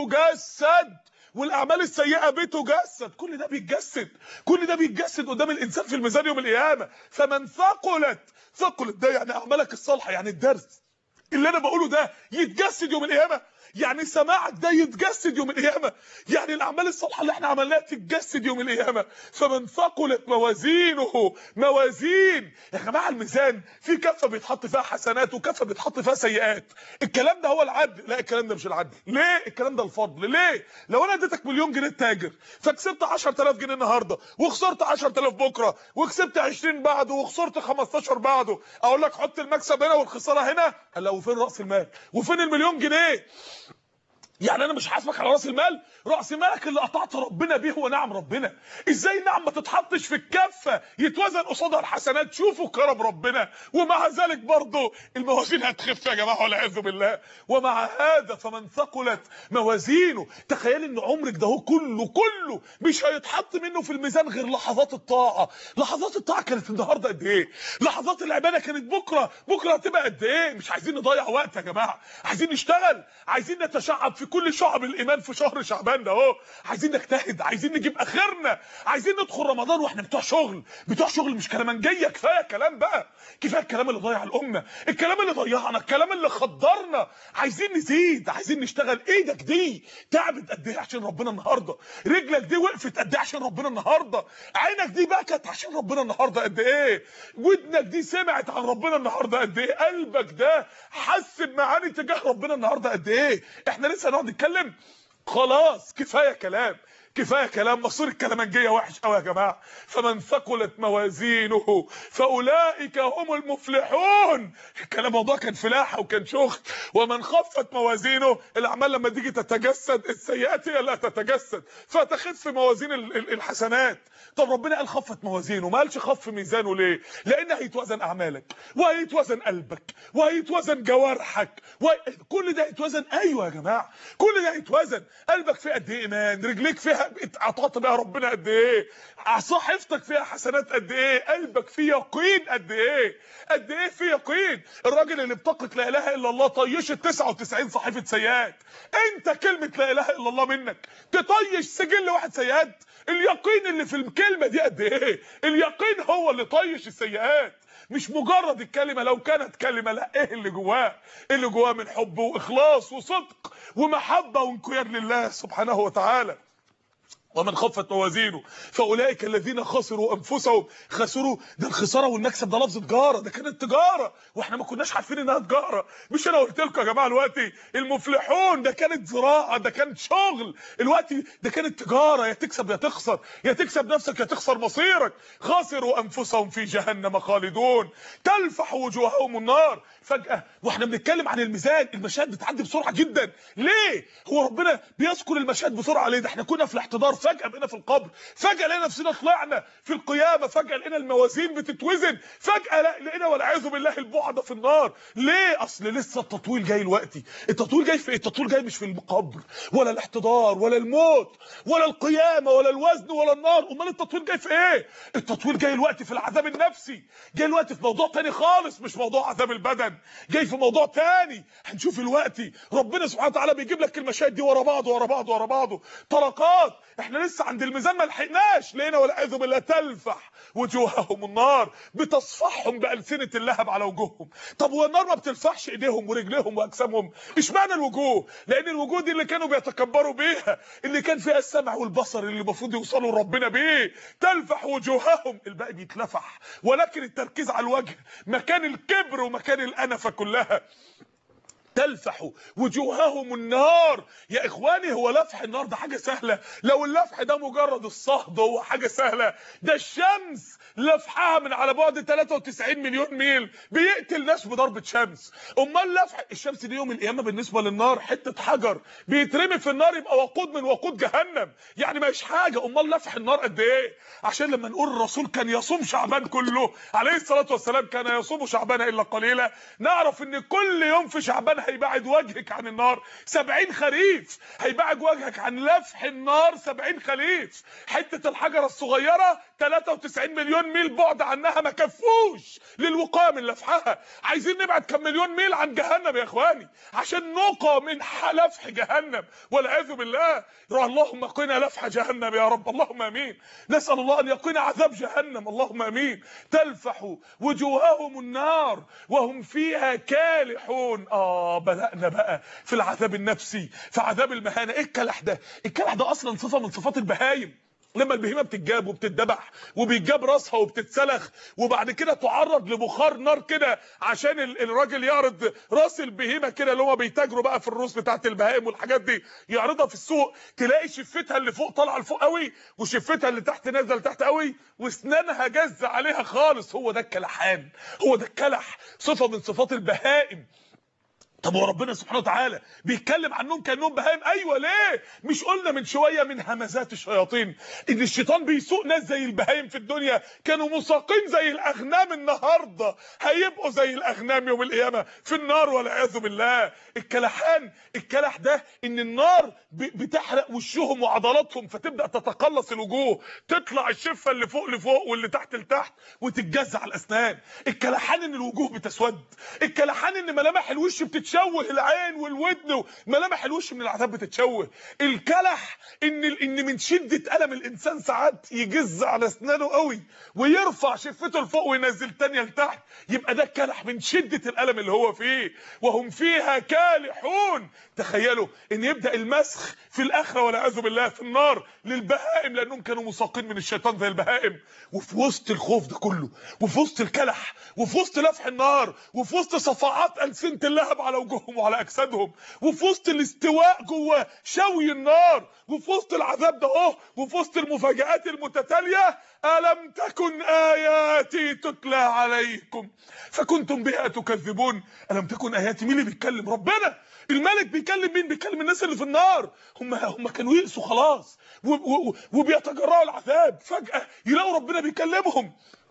بتجسد والاعمال السيئه بتجسد كل ده بيتجسد كل ده بيتجسد قدام الانسان في الميزان يوم القيامه فمن ثقلت ثقلت ده يعني اعمالك الصالحه يعني الدرس اللي انا بقوله ده يتجسد يوم القيامه يعني سماعك ده يتجسد يوم القيامه يعني الاعمال الصالحه اللي احنا عملناها تتجسد يوم القيامه فمن ثقلت موازينه موازين يا جماعه الميزان في كفه بيتحط فيها حسنات وكفه بيتحط فيها سيئات الكلام ده هو العدل لا الكلام ده مش العدل ليه الكلام ده الفضل ليه لو انا اديتك مليون جنيه تاجر فكسبت 10000 جنيه النهارده وخسرت 10000 بكره وكسبت 20 بعده وخسرت 15 بعده اقول لك حط المكسب هنا والخساره هنا قال لو فين راس المال وفين المليون جنيه يعني انا مش حاسبك على راس المال راس مالك اللي قطعت ربنا بيه هو نعم ربنا ازاي نعم ما تتحطش في الكفه يتوزن قصادها الحسنات شوفوا كرم ربنا ومع ذلك برضه الموازين هتخف يا جماعه والعياذ بالله ومع هذا فمن ثقلت موازينه تخيل ان عمرك ده هو كله كله مش هيتحط منه في الميزان غير لحظات الطاعه لحظات الطاعه كانت النهارده قد ايه لحظات العباده كانت بكره بكره هتبقى قد ايه مش عايزين نضيع وقت يا جماعه عايزين نشتغل عايزين نتشعب في كل شعب الايمان في شهر شعبان ده اهو عايزين نجتهد عايزين نجيب اخرنا عايزين ندخل رمضان واحنا بتوع شغل بتوع شغل مش كلامنجيه كفايه كلام بقى كفايه الكلام اللي ضيع الامه الكلام اللي ضيعنا الكلام اللي خدرنا عايزين نزيد عايزين نشتغل ايدك دي تعبت قد ايه عشان ربنا النهارده رجلك دي وقفت قد ايه عشان ربنا النهارده عينك دي بكت عشان ربنا النهارده قد ايه ودنك دي سمعت عن ربنا النهارده قد ايه قلبك ده حس بمعاني تجاه ربنا النهارده قد ايه احنا لسه هنقعد نتكلم خلاص كفايه كلام كفايه كلام مصير الكلامنجيه وحش قوي يا جماعه فمن ثقلت موازينه فاولئك هم المفلحون الكلام موضوع كان فلاحه وكان شغل ومن خفت موازينه الاعمال لما تيجي تتجسد السيئات هي اللي هتتجسد فتخف موازين ال- ال- الحسنات طب ربنا قال خفت موازينه ما قالش خف ميزانه ليه لان هيتوزن اعمالك وهيتوزن قلبك وهيتوزن جوارحك وكل ده هيتوزن ايوه يا جماعه كل ده هيتوزن قلبك فيه قد ايه ايمان رجليك فيها اتعطت بيها ربنا قد ايه صحيفتك فيها حسنات قد ايه قلبك فيه يقين قد ايه قد ايه فيه يقين الراجل اللي بطاقه لا اله الا الله طيشت 99 صحيفه سيئات انت كلمه لا اله الا الله منك تطيش سجل واحد سيئات اليقين اللي في الكلمه دي قد ايه اليقين هو اللي طيش السيئات مش مجرد الكلمه لو كانت كلمه لا ايه اللي جواه اللي جواه من حب واخلاص وصدق ومحبه وانقياد لله سبحانه وتعالى ومن خفت موازينه فاولئك الذين خسروا انفسهم خسروا ده الخساره والمكسب ده لفظ تجاره ده كانت تجاره واحنا ما كناش عارفين انها تجاره مش انا قلت لكم يا جماعه دلوقتي المفلحون ده كانت زراعه ده كانت شغل الوقت ده كانت تجاره يا تكسب يا تخسر يا تكسب نفسك يا تخسر مصيرك خسروا انفسهم في جهنم خالدون تلفح وجوههم النار فجاه واحنا بنتكلم عن الميزان المشاهد بتعدي بسرعه جدا ليه هو ربنا بيذكر المشاهد بسرعه ليه ده احنا كنا في الاحتضار فجاه بقينا في القبر فجاه لقينا نفسنا طلعنا في القيامه فجاه لقينا الموازين بتتوزن فجاه لا- لقينا والعياذ بالله البعد في النار ليه اصل لسه التطويل جاي دلوقتي التطويل جاي في إيه؟ التطويل جاي مش في القبر ولا الاحتضار ولا الموت ولا القيامه ولا الوزن ولا النار امال التطويل جاي في ايه التطويل جاي الوقت في العذاب النفسي جاي الوقت في موضوع تاني خالص مش موضوع عذاب البدن جاي في موضوع تاني هنشوف الوقت ربنا سبحانه وتعالى بيجيب لك المشاهد دي ورا بعض ورا بعض ورا بعض طرقات احنا لسه عند الميزان ما لحقناش لقينا والعياذ بالله تلفح وجوههم النار بتصفحهم بألسنة اللهب على وجوههم طب هو النار ما بتلفحش ايديهم ورجليهم واجسامهم اشمعنى الوجوه لان الوجوه دي اللي كانوا بيتكبروا بيها اللي كان فيها السمع والبصر اللي المفروض يوصلوا لربنا بيه تلفح وجوههم الباقي بيتلفح ولكن التركيز على الوجه مكان الكبر ومكان الانفه كلها تلفح وجوههم النار يا اخواني هو لفح النار ده حاجه سهله لو اللفح ده مجرد الصهد هو حاجه سهله ده الشمس لفحها من على بعد 93 مليون ميل بيقتل ناس بضربه شمس امال لفح الشمس دي يوم القيامه بالنسبه للنار حته حجر بيترمي في النار يبقى وقود من وقود جهنم يعني مش حاجه امال لفح النار قد ايه عشان لما نقول الرسول كان يصوم شعبان كله عليه الصلاه والسلام كان يصوم شعبان الا قليلا نعرف ان كل يوم في شعبان هيبعد وجهك عن النار 70 خريف هيبعد وجهك عن لفح النار 70 خريف حته الحجره الصغيره 93 مليون ميل بعد عنها ما كفوش للوقايه من لفحها عايزين نبعد كم مليون ميل عن جهنم يا اخواني عشان نقى من ح- لفح جهنم والعياذ بالله يا اللهم قنا لفح جهنم يا رب اللهم امين نسال الله ان يقينا عذاب جهنم اللهم امين تلفح وجوههم النار وهم فيها كالحون اه اه بدأنا بقى في العذاب النفسي في عذاب المهانة ايه الكلح ده الكلح ده اصلا صفة من صفات البهايم لما البهيمه بتتجاب وبتتذبح وبيتجاب راسها وبتتسلخ وبعد كده تعرض لبخار نار كده عشان ال- الراجل يعرض راس البهيمه كده اللي هم بيتاجروا بقى في الروس بتاعت البهائم والحاجات دي يعرضها في السوق تلاقي شفتها اللي فوق طالعه لفوق قوي وشفتها اللي تحت نازله لتحت قوي واسنانها جز عليها خالص هو ده الكلحان هو ده الكلح صفه من صفات البهائم طب هو ربنا سبحانه وتعالى بيتكلم عنهم كانهم بهايم ايوه ليه مش قلنا من شويه من همزات الشياطين ان الشيطان بيسوق ناس زي البهايم في الدنيا كانوا مساقين زي الاغنام النهارده هيبقوا زي الاغنام يوم القيامه في النار والعياذ بالله الكلحان الكلح ده ان النار ب- بتحرق وشهم وعضلاتهم فتبدا تتقلص الوجوه تطلع الشفه اللي فوق لفوق واللي تحت لتحت وتتجزع الاسنان الكلحان ان الوجوه بتسود الكلحان ان ملامح الوش بتتشوه العين والودن ملامح الوش من العذاب بتتشوه الكلح ان ان من شده الم الانسان ساعات يجز على اسنانه قوي ويرفع شفته لفوق وينزل تانية لتحت يبقى ده الكلح من شده الالم اللي هو فيه وهم فيها كالحون تخيلوا ان يبدا المسخ في الاخره والعياذ بالله في النار للبهائم لانهم كانوا مساقين من الشيطان زي البهائم وفي وسط الخوف ده كله وفي وسط الكلح وفي وسط لفح النار وفي وسط صفعات السنه اللهب على وجوههم وعلى اجسادهم وفي وسط الاستواء جوه شوي النار وفي وسط العذاب ده اهو وفي وسط المفاجآت المتتاليه الم تكن اياتي تتلى عليكم فكنتم بها تكذبون الم تكن اياتي مين اللي بيتكلم ربنا الملك بيكلم مين بيكلم الناس اللي في النار هم هم كانوا يئسوا خلاص و- و- وبيتجرعوا العذاب فجاه يلاقوا ربنا بيكلمهم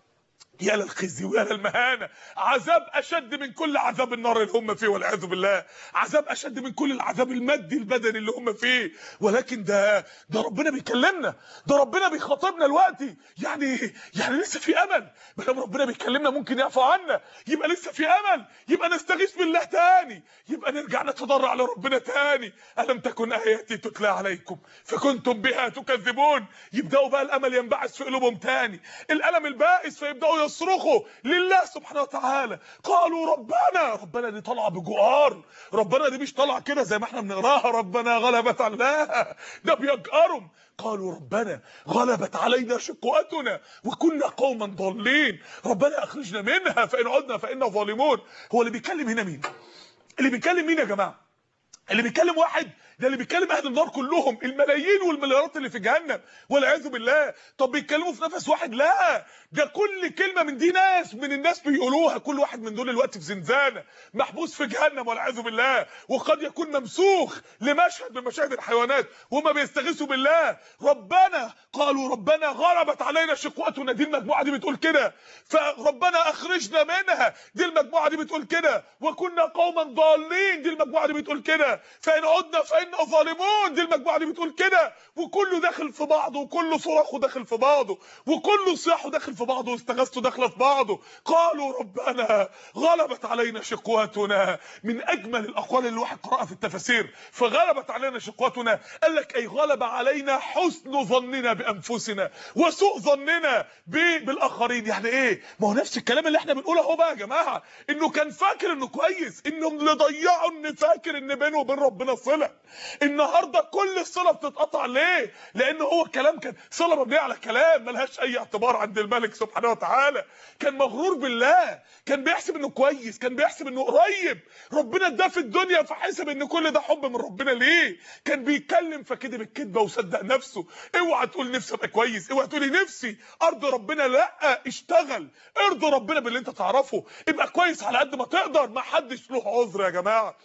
يا للخزي ويا للمهانة عذاب أشد من كل عذاب النار اللي هم فيه والعياذ بالله عذاب أشد من كل العذاب المادي البدني اللي هم فيه ولكن ده ده ربنا بيكلمنا ده ربنا بيخاطبنا دلوقتي يعني يعني لسه في أمل ما دام ربنا بيكلمنا ممكن يعفو عنا يبقى لسه في أمل يبقى نستغيث بالله تاني يبقى نرجع نتضرع لربنا تاني ألم تكن آياتي تتلى عليكم فكنتم بها تكذبون يبدأوا بقى الأمل ينبعث في قلوبهم تاني الألم البائس فيبدأوا يصرخوا لله سبحانه وتعالى قالوا ربنا ربنا دي طالعه بجوار ربنا دي مش طالعه كده زي ما احنا بنقراها ربنا غلبت عليها ده بيجأرهم قالوا ربنا غلبت علينا شقوتنا وكنا قوما ضالين ربنا اخرجنا منها فان عدنا فانا ظالمون هو اللي بيتكلم هنا مين اللي بيتكلم مين يا جماعه اللي بيتكلم واحد ده اللي بيتكلم اهل النار كلهم الملايين والمليارات اللي في جهنم والعياذ بالله طب بيتكلموا في نفس واحد لا ده كل كلمه من دي ناس من الناس بيقولوها كل واحد من دول الوقت في زنزانه محبوس في جهنم والعياذ بالله وقد يكون ممسوخ لمشهد من مشاهد الحيوانات وما بيستغيثوا بالله ربنا قالوا ربنا غلبت علينا شقوتنا دي المجموعه دي بتقول كده فربنا اخرجنا منها دي المجموعه دي بتقول كده وكنا قوما ضالين دي المجموعه دي بتقول كده فان عدنا فانا ظالمون دي المجموعه دي بتقول كده وكله داخل في بعضه وكله صراخه داخل في بعضه وكله صياحه داخل في بعضه واستغاثته داخله في بعضه قالوا ربنا غلبت علينا شقوتنا من اجمل الاقوال اللي الواحد قراها في التفاسير فغلبت علينا شقوتنا قال لك اي غلب علينا حسن ظننا بانفسنا وسوء ظننا ب- بالاخرين يعني ايه ما هو نفس الكلام اللي احنا بنقوله اهو بقى يا جماعه انه كان فاكر انه كويس انه اللي ضيعه ان فاكر ان بينه وبين ربنا صله النهارده كل الصله بتتقطع ليه لان هو الكلام كان صله مبنيه على كلام ملهاش اي اعتبار عند الملك سبحانه وتعالى كان مغرور بالله كان بيحسب انه كويس كان بيحسب انه قريب ربنا اداه في الدنيا فحسب ان كل ده حب من ربنا ليه كان بيتكلم فكذب الكذبه وصدق نفسه اوعى تقول نفسي ابقى كويس اوعى تقولي نفسي ارضي ربنا لا اشتغل ارضي ربنا باللي انت تعرفه ابقى كويس على قد ما تقدر ما حدش له عذر يا جماعه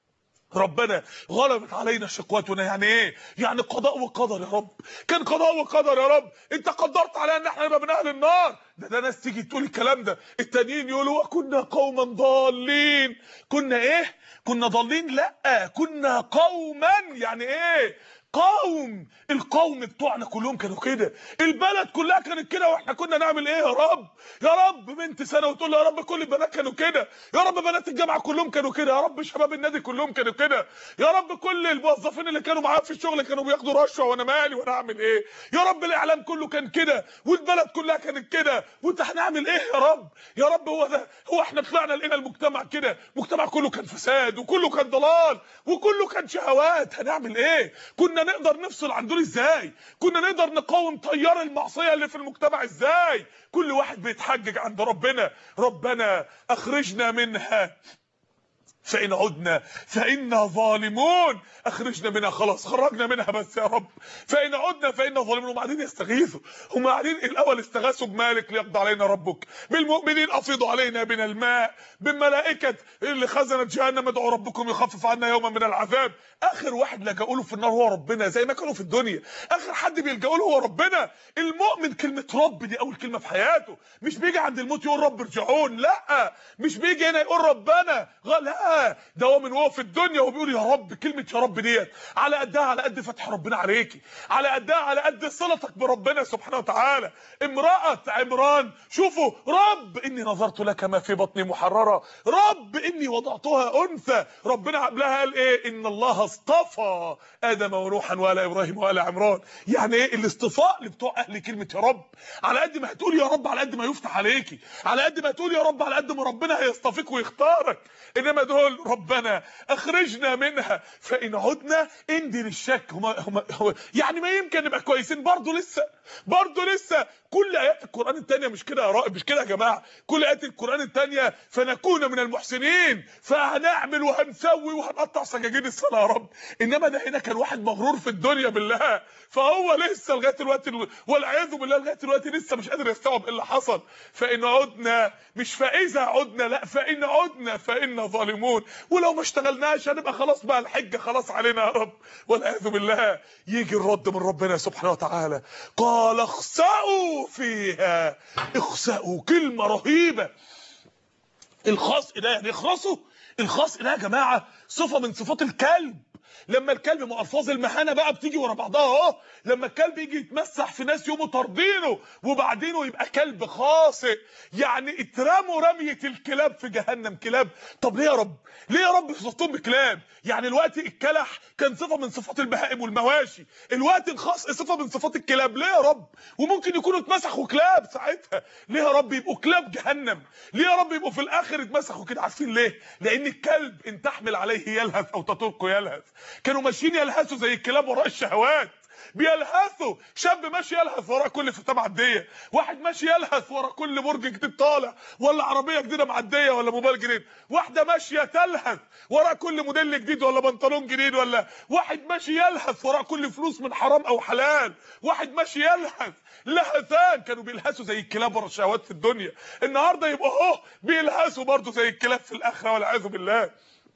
ربنا غلبت علينا شقوتنا يعني ايه يعني قضاء وقدر يا رب كان قضاء وقدر يا رب انت قدرت علينا ان احنا نبقى من اهل النار ده ده ناس تيجي تقول الكلام ده التانيين يقولوا وكنا قوما ضالين كنا ايه كنا ضالين لا كنا قوما يعني ايه قوم القوم بتوعنا كلهم كانوا كده البلد كلها كانت كده واحنا كنا نعمل ايه يا رب يا رب بنت سنه وتقول يا رب كل البنات كانوا كده يا رب بنات الجامعه كلهم كانوا كده يا رب شباب النادي كلهم كانوا كده يا رب كل الموظفين اللي كانوا معايا في الشغل كانوا بياخدوا رشوه وانا مالي وانا اعمل ايه يا رب الاعلام كله كان كده والبلد كلها كانت كده وانت هنعمل ايه يا رب يا رب هو ده هو احنا طلعنا لقينا المجتمع كده المجتمع كله كان فساد وكله كان ضلال وكله كان شهوات هنعمل ايه كنا نقدر نفصل عن دول ازاي كنا نقدر نقاوم تيار المعصيه اللي في المجتمع ازاي كل واحد بيتحجج عند ربنا ربنا اخرجنا منها فإن عدنا فإنا ظالمون أخرجنا منها خلاص خرجنا منها بس يا رب فإن عدنا فإنا ظالمون هم قاعدين يستغيثوا هم قاعدين الأول استغاثوا بمالك ليقضي علينا ربك بالمؤمنين أفيضوا علينا من الماء بالملائكة اللي خزنت جهنم ادعوا ربكم يخفف عنا يوما من العذاب آخر واحد لجأوا له في النار هو ربنا زي ما كانوا في الدنيا آخر حد بيلجأوا له هو ربنا المؤمن كلمة رب دي أول كلمة في حياته مش بيجي عند الموت يقول رب ارجعون لا مش بيجي هنا يقول ربنا لا ده هو من وهو في الدنيا وبيقول يا رب كلمه يا رب ديت على قدها على قد فتح ربنا عليكي على قدها على قد صلتك بربنا سبحانه وتعالى امراه عمران شوفوا رب اني نظرت لك ما في بطني محرره رب اني وضعتها انثى ربنا قبلها قال ايه ان الله اصطفى ادم ونوحا وال ابراهيم وال عمران يعني ايه الاصطفاء اللي بتوع اهل كلمه يا رب على قد ما هتقول يا رب على قد ما يفتح عليكي على قد ما تقول يا رب على قد ما ربنا هيصطفيك ويختارك انما دول ربنا اخرجنا منها فان عدنا اندي للشك هما هما هما يعني ما يمكن نبقى كويسين برضه لسه برضه لسه كل ايات القران الثانيه مش كده يا رائب مش كده يا جماعه كل ايات القران الثانيه فنكون من المحسنين فهنعمل وهنسوي وهنقطع سجاجين الصلاه يا رب انما ده هنا كان واحد مغرور في الدنيا بالله فهو لسه لغايه دلوقتي والعياذ بالله لغايه دلوقتي لسه مش قادر يستوعب ايه اللي حصل فان عدنا مش فاذا عدنا لا فان عدنا فانا ظالمون ولو ما اشتغلناش هنبقى خلاص بقى الحجه خلاص علينا يا رب والعياذ بالله يجي الرد من ربنا سبحانه وتعالى قال اخسأوا فيها اخسأوا كلمه رهيبه الخاص ده يعني اخرسوا الخاص ده يا جماعه صفه من صفات الكلب لما الكلب مع الفاظ المهانه بقى بتيجي ورا بعضها اهو لما الكلب يجي يتمسح في ناس يقوموا طاردينه وبعدينه يبقى كلب خاصئ يعني اترموا رميه الكلاب في جهنم كلاب طب ليه يا رب ليه يا رب صفتهم بكلاب يعني الوقت الكلح كان صفه من صفات البهائم والمواشي الوقت الخاص صفه من صفات الكلاب ليه يا رب وممكن يكونوا اتمسحوا كلاب ساعتها ليه يا رب يبقوا كلاب جهنم ليه يا رب يبقوا في الاخر اتمسحوا كده عارفين ليه لان الكلب ان تحمل عليه يلهث او تتركه يلهث كانوا ماشيين يلهثوا زي الكلاب وراء الشهوات بيلهثوا شاب ماشي يلهث وراء كل فتاه معديه واحد ماشي يلهث وراء كل برج جديد طالع ولا عربيه جديده معديه ولا موبايل جديد واحده ماشيه تلهث وراء كل موديل جديد ولا بنطلون جديد ولا واحد ماشي يلهث وراء كل فلوس من حرام او حلال واحد ماشي يلهث لهثان كانوا بيلهثوا زي الكلاب ورا الشهوات في الدنيا النهارده يبقوا اهو بيلهثوا برضه زي الكلاب في الاخره والعياذ بالله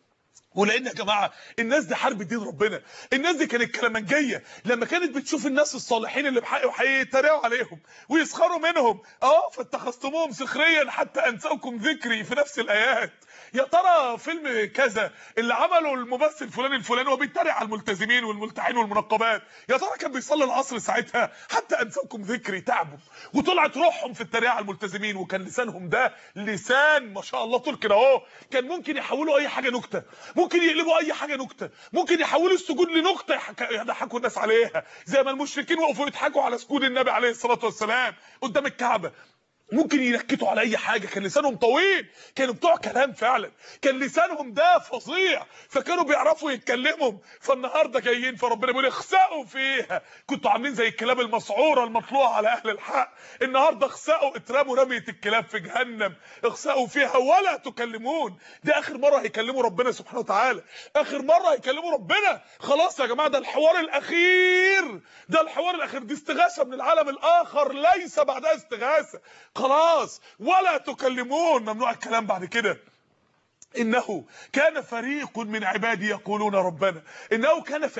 ولان يا جماعه الناس دي حرب دين ربنا الناس دي كانت كلامنجيه لما كانت بتشوف الناس الصالحين اللي بحق وهيتريقوا عليهم ويسخروا منهم اه فاتخذتموهم سخريا حتى انساكم ذكري في نفس الايات يا ترى فيلم كذا اللي عمله الممثل فلان الفلاني وهو بيتريق على الملتزمين والملتحين والمنقبات يا ترى كان بيصلي العصر ساعتها حتى انساكم ذكري تعبوا وطلعت روحهم في التريقه على الملتزمين وكان لسانهم ده لسان ما شاء الله طول كده اهو كان ممكن يحولوا اي حاجه نكته ممكن يقلبوا اي حاجه نكته ممكن يحولوا السجود لنكته يضحكوا الناس عليها زي ما المشركين وقفوا يضحكوا على سجود النبي عليه الصلاه والسلام قدام الكعبه ممكن ينكتوا على اي حاجه كان لسانهم طويل كانوا بتوع كلام فعلا كان لسانهم ده فظيع فكانوا بيعرفوا يتكلموا فالنهارده جايين فربنا بيقول اخسأوا فيها كنتوا عاملين زي الكلاب المسعوره المطلوعه على اهل الحق النهارده اخسأوا اترموا رميه الكلاب في جهنم اخسأوا فيها ولا تكلمون ده اخر مره هيكلموا ربنا سبحانه وتعالى اخر مره هيكلموا ربنا خلاص يا جماعه ده الحوار الاخير ده الحوار الاخير دي استغاثه من العالم الاخر ليس بعدها استغاثه خلاص ولا تكلمون ممنوع الكلام بعد كده انه كان فريق من عبادي يقولون ربنا انه كان في ايه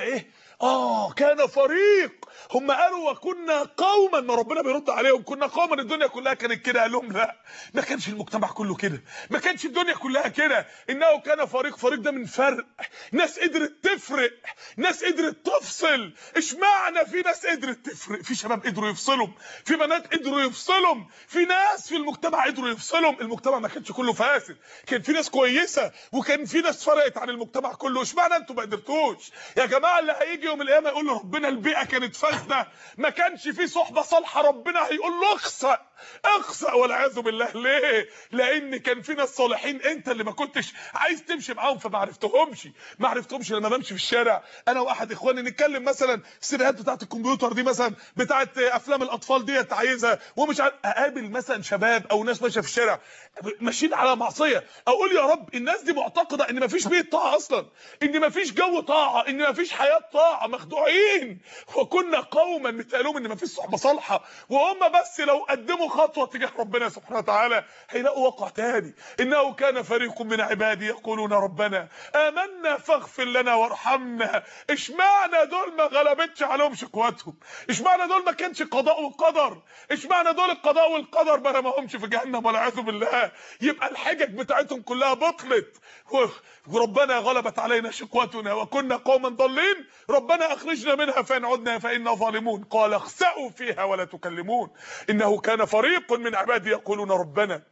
اه كان فريق هم قالوا وكنا قوما ما ربنا بيرد عليهم كنا قوما الدنيا كلها كانت كده قال لهم لا ما كانش المجتمع كله كده ما كانش الدنيا كلها كده انه كان فريق فريق ده من فرق ناس قدرت تفرق ناس قدرت تفصل اشمعنى في ناس قدرت تفرق في شباب قدروا يفصلهم في بنات قدروا يفصلهم في ناس في المجتمع قدروا يفصلهم المجتمع ما كانش كله فاسد كان في ناس كويسه وكان في ناس فرقت عن المجتمع كله اشمعنى انتوا ما قدرتوش يا جماعه اللي هيجي يوم القيامه يقول لربنا البيئه كانت فاسده ما كانش في صحبه صالحه ربنا هيقول له اخسأ اخسأ والعياذ بالله ليه لان كان في ناس صالحين انت اللي ما كنتش عايز تمشي معاهم فما عرفتهمش ما عرفتهمش لما بمشي في الشارع انا واحد اخواني نتكلم مثلا السيناريوهات بتاعت الكمبيوتر دي مثلا بتاعت افلام الاطفال ديت عايزها ومش عارف اقابل مثلا شباب او ناس ماشيه في الشارع ماشيين على معصيه اقول يا رب الناس دي معتقده ان مفيش بيئه طاعه اصلا ان مفيش جو طاعه ان مفيش حياه طاعه مخدوعين وكنا قوما متقالهم ان مفيش صحبه صالحه وهم بس لو قدموا خطوه تجاه ربنا سبحانه وتعالى هيلاقوا واقع تاني انه كان فريق من عبادي يقولون ربنا امنا فاغفر لنا وارحمنا اشمعنى دول ما غلبتش عليهم شقوتهم اشمعنى دول ما كانش قضاء وقدر اشمعنى دول القضاء والقدر ما رماهمش في جهنم والعياذ بالله يبقى الحجج بتاعتهم كلها بطلت و- وربنا غلبت علينا شقوتنا وكنا قوما ضالين ربنا اخرجنا منها فان عدنا فانا ظالمون قال اخسئوا فيها ولا تكلمون انه كان فريق من عبادي يقولون ربنا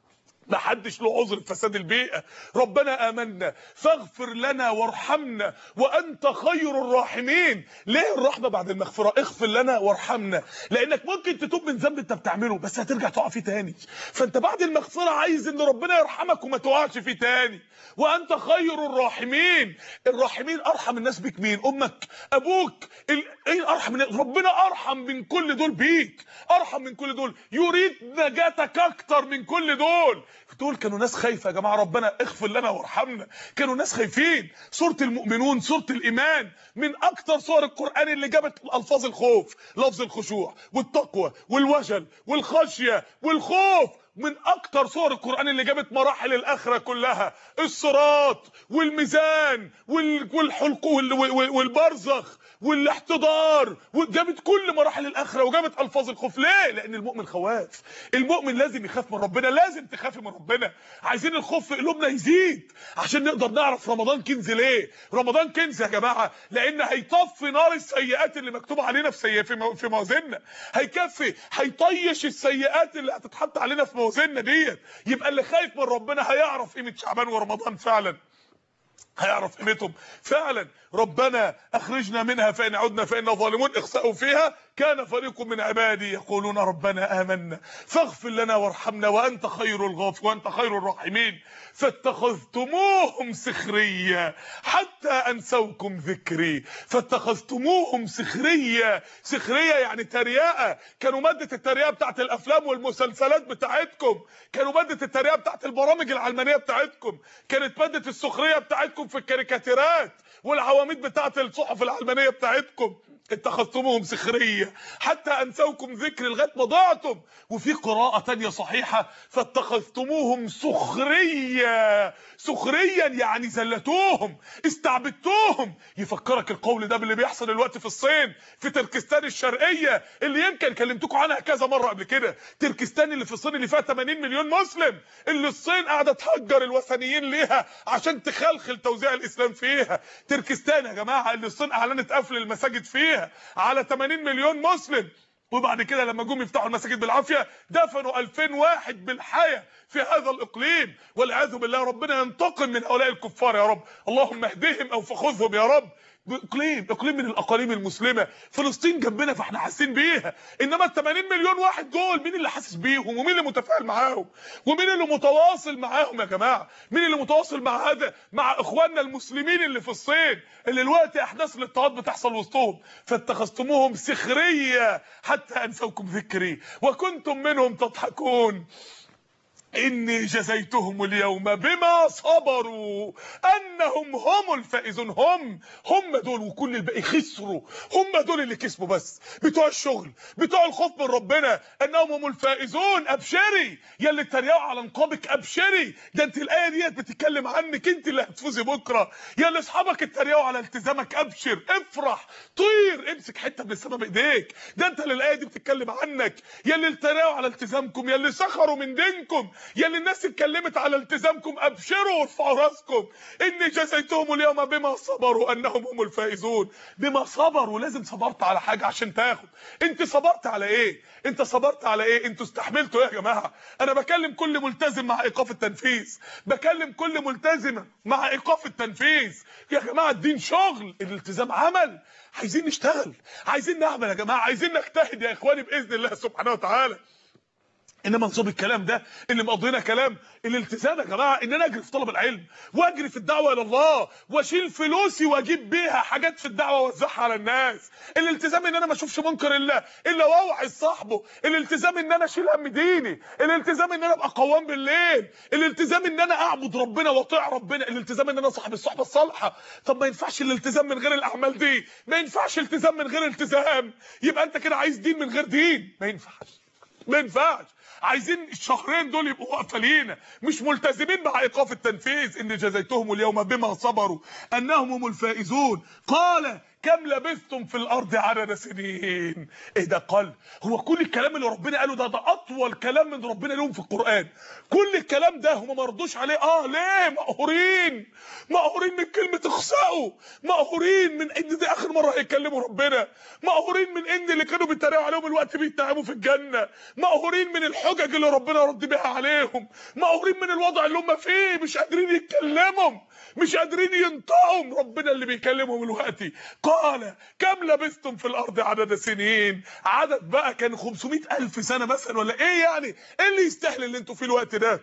ما حدش له عذر في فساد البيئه ربنا امنا فاغفر لنا وارحمنا وانت خير الراحمين ليه الرحمه بعد المغفره اغفر لنا وارحمنا لانك ممكن تتوب من ذنب انت بتعمله بس هترجع تقع فيه تاني فانت بعد المغفره عايز ان ربنا يرحمك وما تقعش فيه تاني وانت خير الراحمين الراحمين ارحم الناس بيك مين امك ابوك ال... ايه ارحم الناس؟ ربنا ارحم من كل دول بيك ارحم من كل دول يريد نجاتك اكتر من كل دول دول كانوا ناس خايفه يا جماعه ربنا اغفر لنا وارحمنا كانوا ناس خايفين سوره المؤمنون سوره الايمان من اكتر سور القران اللي جابت الفاظ الخوف لفظ الخشوع والتقوى والوجل والخشيه والخوف من اكتر سور القران اللي جابت مراحل الاخره كلها الصراط والميزان وال- والحلق وال- وال- والبرزخ والاحتضار وجابت كل مراحل الاخره وجابت الفاظ الخوف ليه لان المؤمن خواف المؤمن لازم يخاف من ربنا لازم تخافي من ربنا عايزين الخوف في قلوبنا يزيد عشان نقدر نعرف رمضان كنز ليه رمضان كنز يا جماعه لان هيطفي نار السيئات اللي مكتوبه علينا في سي... في مو- في موازيننا هيكفي هيطيش السيئات اللي هتتحط علينا في موازيننا ديت يبقى اللي خايف من ربنا هيعرف قيمه شعبان ورمضان فعلا هيعرف قيمتهم فعلا ربنا اخرجنا منها فان عدنا فانا ظالمون اخسأوا فيها كان فريق من عبادي يقولون ربنا امنا فاغفر لنا وارحمنا وانت خير الغاف وانت خير الراحمين فاتخذتموهم سخريا حتى انسوكم ذكري فاتخذتموهم سخريا سخريا يعني تريقه كانوا ماده التريقه بتاعت الافلام والمسلسلات بتاعتكم كانوا ماده التريقه بتاعت البرامج العلمانيه بتاعتكم كانت ماده السخريه بتاعتكم في الكاريكاتيرات والعواميد بتاعت الصحف العلمانيه بتاعتكم اتخذتموهم سخرية حتى انسوكم ذكر لغايه ما ضعتم وفي قراءة تانية صحيحة فاتخذتموهم سخرية سخريا يعني زلتوهم استعبدتوهم يفكرك القول ده باللي بيحصل دلوقتي في الصين في تركستان الشرقية اللي يمكن كلمتكم عنها كذا مرة قبل كده تركستان اللي في الصين اللي فيها 80 مليون مسلم اللي الصين قاعدة تهجر الوثنيين ليها عشان تخلخل توزيع الاسلام فيها تركستان يا جماعة اللي الصين اعلنت قفل المساجد فيها على 80 مليون مسلم وبعد كده لما جم يفتحوا المساجد بالعافيه دفنوا 2000 واحد بالحياه في هذا الاقليم والعياذ بالله ربنا ينتقم من هؤلاء الكفار يا رب اللهم اهدهم او فخذهم يا رب اقليم اقليم من الاقاليم المسلمه فلسطين جنبنا فاحنا حاسين بيها انما ال 80 مليون واحد دول مين اللي حاسس بيهم ومين اللي متفاعل معاهم ومين اللي متواصل معاهم يا جماعه مين اللي متواصل مع هذا مع اخواننا المسلمين اللي في الصين اللي دلوقتي احداث الاضطهاد بتحصل وسطهم فاتخذتموهم سخريه حتى انسوكم ذكري وكنتم منهم تضحكون إني جزيتهم اليوم بما صبروا أنهم هم الفائزون هم هم دول وكل الباقي خسروا هم دول اللي كسبوا بس بتوع الشغل بتوع الخوف من ربنا أنهم هم الفائزون أبشري يا اللي اتريقوا على نقابك أبشري ده أنت الآية ديت بتتكلم عنك أنت اللي هتفوزي بكرة يا اللي أصحابك اتريقوا على التزامك أبشر افرح طير امسك حتة من السماء بإيديك ده أنت اللي الآية دي بتتكلم عنك يا اللي اتريقوا على التزامكم يا اللي سخروا من دينكم يا اللي الناس اتكلمت على التزامكم ابشروا وارفعوا راسكم اني جزيتهم اليوم بما صبروا انهم هم الفائزون بما صبروا لازم صبرت على حاجه عشان تاخد انت صبرت على ايه انت صبرت على ايه انتوا استحملتوا ايه يا جماعه انا بكلم كل ملتزم مع ايقاف التنفيذ بكلم كل ملتزمه مع ايقاف التنفيذ يا جماعه الدين شغل الالتزام عمل عايزين نشتغل عايزين نعمل يا جماعه عايزين نجتهد يا اخواني باذن الله سبحانه وتعالى انما نصاب الكلام ده اللي مقضينا كلام الالتزام يا جماعه ان انا اجري في طلب العلم واجري في الدعوه الى الله واشيل فلوسي واجيب بيها حاجات في الدعوه واوزعها على الناس الالتزام ان انا ما اشوفش منكر الا الا واوعي صاحبه الالتزام ان انا اشيل هم ديني الالتزام ان انا ابقى قوام بالليل الالتزام ان انا اعبد ربنا واطيع ربنا الالتزام ان انا صاحب الصحبه الصالحه طب ما ينفعش الالتزام من غير الاعمال دي ما ينفعش التزام من غير التزام يبقى انت كده عايز دين من غير دين ما ينفعش ما ينفعش عايزين الشهرين دول يبقوا واقفه لينا مش ملتزمين مع ايقاف التنفيذ ان جزيتهم اليوم بما صبروا انهم هم الفائزون قال كم لبثتم في الارض عدد سنين ايه ده قال هو كل الكلام اللي ربنا قاله ده ده اطول كلام من ربنا لهم في القران كل الكلام ده هم ما رضوش عليه اه ليه مقهورين مقهورين من كلمه اخسأوا مقهورين من ان دي اخر مره هيكلموا ربنا مقهورين من ان اللي كانوا بيتريقوا عليهم الوقت بيتهموا في الجنه مقهورين من الحجج اللي ربنا رد بيها عليهم مقهورين من الوضع اللي هم فيه مش قادرين يتكلموا مش قادرين ينطقوا ربنا اللي بيكلمهم دلوقتي قال كم لبثتم في الارض عدد سنين عدد بقى كان 500 الف سنه مثلا ولا ايه يعني ايه اللي يستاهل اللي انتوا فيه الوقت ده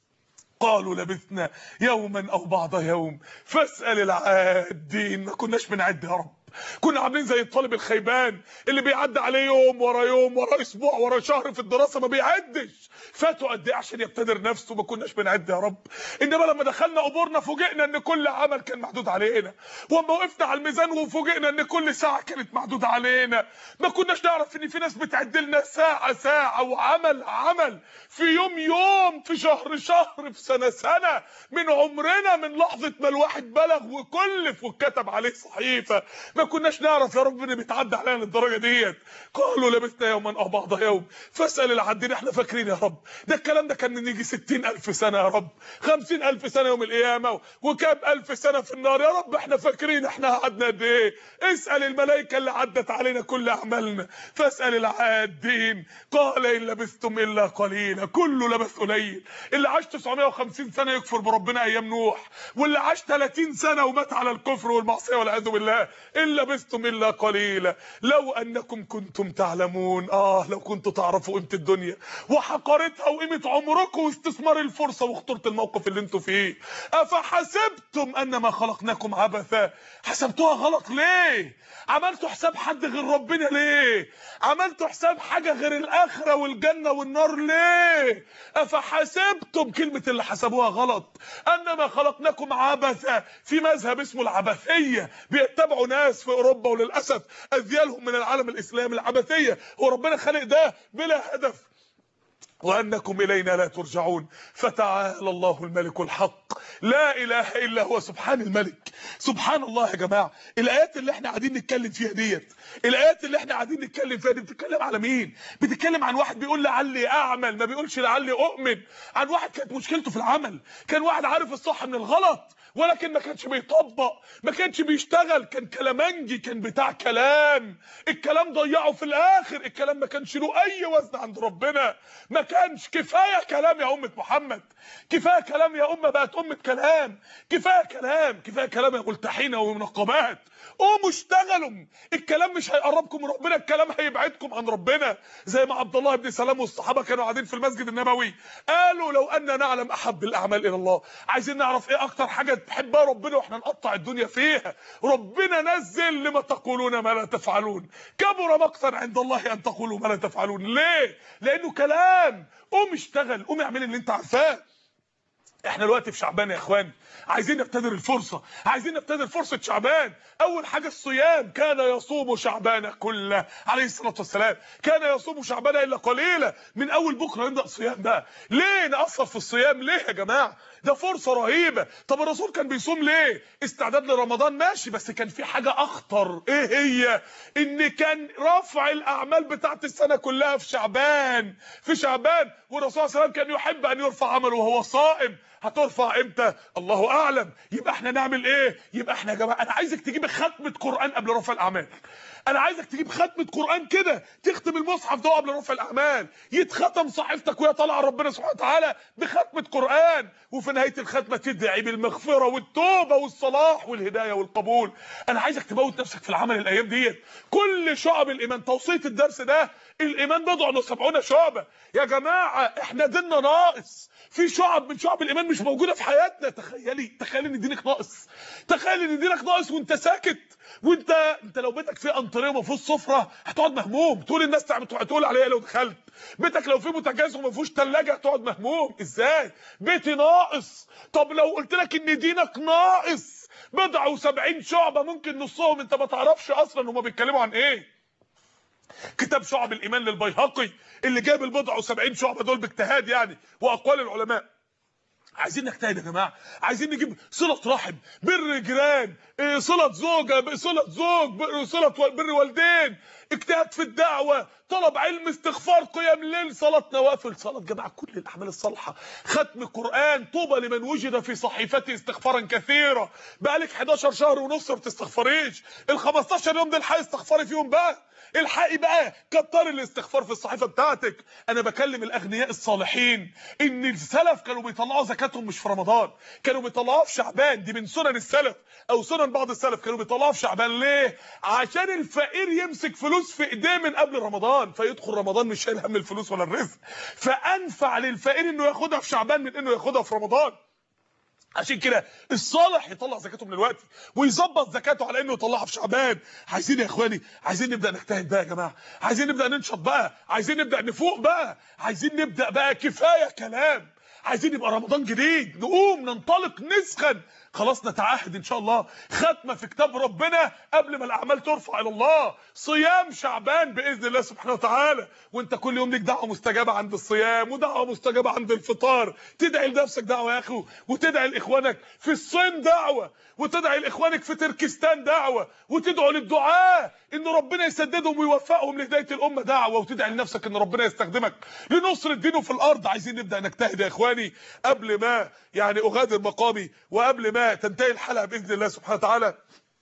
قالوا لبثنا يوما او بعض يوم فاسال العادين ما كناش بنعد يا رب كنا عاملين زي الطالب الخيبان اللي بيعدي عليه يوم ورا يوم ورا اسبوع ورا شهر في الدراسه ما بيعدش فاتوا قد ايه عشان يبتدر نفسه ما كناش بنعد يا رب انما لما دخلنا قبورنا فوجئنا ان كل عمل كان محدود علينا واما وقفنا على الميزان وفوجئنا ان كل ساعه كانت محدوده علينا ما كناش نعرف ان في ناس بتعد لنا ساعه ساعه وعمل عمل في يوم يوم في شهر شهر في سنه سنه من عمرنا من لحظه ما الواحد بلغ وكلف واتكتب عليه صحيفه ما كناش نعرف يا رب ان بيتعدى علينا للدرجه ديت قالوا لبثنا يوما او بعض يوم فاسال العدين احنا فاكرين يا رب ده الكلام ده كان من يجي 60000 سنه يا رب 50000 سنه يوم القيامه وكام الف سنه في النار يا رب احنا فاكرين احنا قعدنا قد ايه اسال الملائكه اللي عدت علينا كل اعمالنا فاسال العادين قال ان لبثتم الا قليلا كله لبث قليل اللي عاش 950 سنه يكفر بربنا ايام نوح واللي عاش 30 سنه ومات على الكفر والمعصيه والعياذ بالله ان لبثتم الا قليلا لو انكم كنتم تعلمون اه لو كنتوا تعرفوا قيمه الدنيا وحقارتها وقيمه عمركم واستثمار الفرصه وخطوره الموقف اللي انتوا فيه افحسبتم انما خلقناكم عبثا حسبتوها غلط ليه عملتوا حساب حد غير ربنا ليه عملتوا حساب حاجه غير الاخره والجنه والنار ليه افحسبتم كلمه اللي حسبوها غلط انما خلقناكم عبثا في مذهب اسمه العبثيه بيتبعوا ناس في اوروبا وللاسف اذيالهم من العالم الاسلامي العبثيه هو ربنا خلق ده بلا هدف وانكم الينا لا ترجعون فتعالى الله الملك الحق لا اله الا هو سبحان الملك سبحان الله يا جماعه الايات اللي احنا قاعدين نتكلم فيها ديت الايات اللي احنا قاعدين نتكلم فيها دي بتتكلم على مين بتتكلم عن واحد بيقول لعلي اعمل ما بيقولش لعلي اؤمن عن واحد كانت مشكلته في العمل كان واحد عارف الصح من الغلط ولكن ما كانش بيطبق ما كانش بيشتغل كان كلامنجي كان بتاع كلام الكلام ضيعه في الاخر الكلام ما كانش له اي وزن عند ربنا ما كانش كفايه كلام يا امه محمد كفايه كلام يا امه بقت امه كلام كفايه كلام كفايه كلام يا ملتحين ومنقبات قوموا اشتغلوا الكلام مش هيقربكم من ربنا الكلام هيبعدكم عن ربنا زي ما عبد الله بن سلام والصحابه كانوا قاعدين في المسجد النبوي قالوا لو ان نعلم احب الاعمال الى الله عايزين نعرف ايه اكتر حاجه بتحبها ربنا واحنا نقطع الدنيا فيها ربنا نزل لما تقولون ما لا تفعلون كبر مقتا عند الله ان تقولوا ما لا تفعلون ليه لانه كلام شعبان قوم اشتغل قوم اعمل اللي انت عارفاه احنا دلوقتي في شعبان يا اخوان عايزين نبتدر الفرصه عايزين نبتدر فرصه شعبان اول حاجه الصيام كان يصوم شعبان كله عليه الصلاه والسلام كان يصوم شعبان الا قليلا من اول بكره يبدا صيام بقى ليه نقصر في الصيام ليه يا جماعه ده فرصه رهيبه طب الرسول كان بيصوم ليه استعداد لرمضان ماشي بس كان في حاجه اخطر ايه هي ان كان رفع الاعمال بتاعت السنه كلها في شعبان في شعبان والرسول صلى الله عليه وسلم كان يحب ان يرفع عمله وهو صائم هترفع امتى الله اعلم يبقى احنا نعمل ايه يبقى احنا يا جماعه انا عايزك تجيب ختمه قران قبل رفع الاعمال انا عايزك تجيب ختمه قران كده تختم المصحف ده قبل رفع الاعمال يتختم صحيفتك وهي طالعه ربنا سبحانه وتعالى بختمه قران وفي نهايه الختمه تدعي بالمغفره والتوبه والصلاح والهدايه والقبول انا عايزك تموت نفسك في العمل الايام ديت كل شعب الايمان توصيه الدرس ده الايمان بضع وسبعون شعبه يا جماعه احنا ديننا ناقص في شعب من شعب الايمان مش موجوده في حياتنا تخيلي تخيلي ان دينك ناقص تخيلي ان دينك ناقص وانت ساكت وانت انت لو بيتك فيه انطريه وما فيهوش سفره هتقعد مهموم تقول الناس هتقول عليا لو دخلت بيتك لو فيه بوتاجاز وما فيهوش ثلاجه هتقعد مهموم ازاي بيتي ناقص طب لو قلت لك ان دينك ناقص بضع وسبعين شعبه ممكن نصهم انت ما تعرفش اصلا هما بيتكلموا عن ايه كتاب شعب الايمان للبيهقي اللي جاب البضع وسبعين شعبه دول باجتهاد يعني واقوال العلماء عايزين نجتهد يا جماعه عايزين نجيب صله رحم بر جيران إيه، صله زوجه صله زوج بر- صله وال- بر والدين اجتهاد في الدعوه طلب علم استغفار قيام ليل صلاه نوافل صلاه جماعه كل الاعمال الصالحه ختم قران طوبى لمن وجد في صحيفته استغفارا كثيرا بقالك 11 شهر ونص ما بتستغفريش ال 15 يوم دول استغفري فيهم بقى الحقي بقى كتر الاستغفار في الصحيفه بتاعتك انا بكلم الاغنياء الصالحين ان السلف كانوا بيطلعوا زكاتهم مش في رمضان كانوا بيطلعوها في شعبان دي من سنن السلف او سنن بعض السلف كانوا بيطلعوها في شعبان ليه عشان الفقير يمسك فلوس في ايديه من قبل رمضان فيدخل رمضان مش شايل هم الفلوس ولا الرزق فانفع للفقير انه ياخدها في شعبان من انه ياخدها في رمضان عشان كده الصالح يطلع زكاته من الوقت ويظبط زكاته على انه يطلعها في شعبان عايزين يا اخواني عايزين نبدا نجتهد بقى يا جماعه عايزين نبدا ننشط بقى عايزين نبدا نفوق بقى عايزين نبدا بقى كفايه كلام عايزين يبقى رمضان جديد نقوم ننطلق نسخن خلاص نتعهد ان شاء الله ختمه في كتاب ربنا قبل ما الاعمال ترفع الى الله صيام شعبان باذن الله سبحانه وتعالى وانت كل يوم ليك دعوه مستجابه عند الصيام ودعوه مستجابه عند الفطار تدعي لنفسك دعوه يا اخي وتدعي لاخوانك في الصين دعوه وتدعي لاخوانك في تركستان دعوه وتدعو للدعاء ان ربنا يسددهم ويوفقهم لهدايه الامه دعوه وتدعي لنفسك ان ربنا يستخدمك لنصر دينه في الارض عايزين نبدا نجتهد يا اخواني قبل ما يعني اغادر مقامي وقبل ما تنتهي الحلقه باذن الله سبحانه وتعالى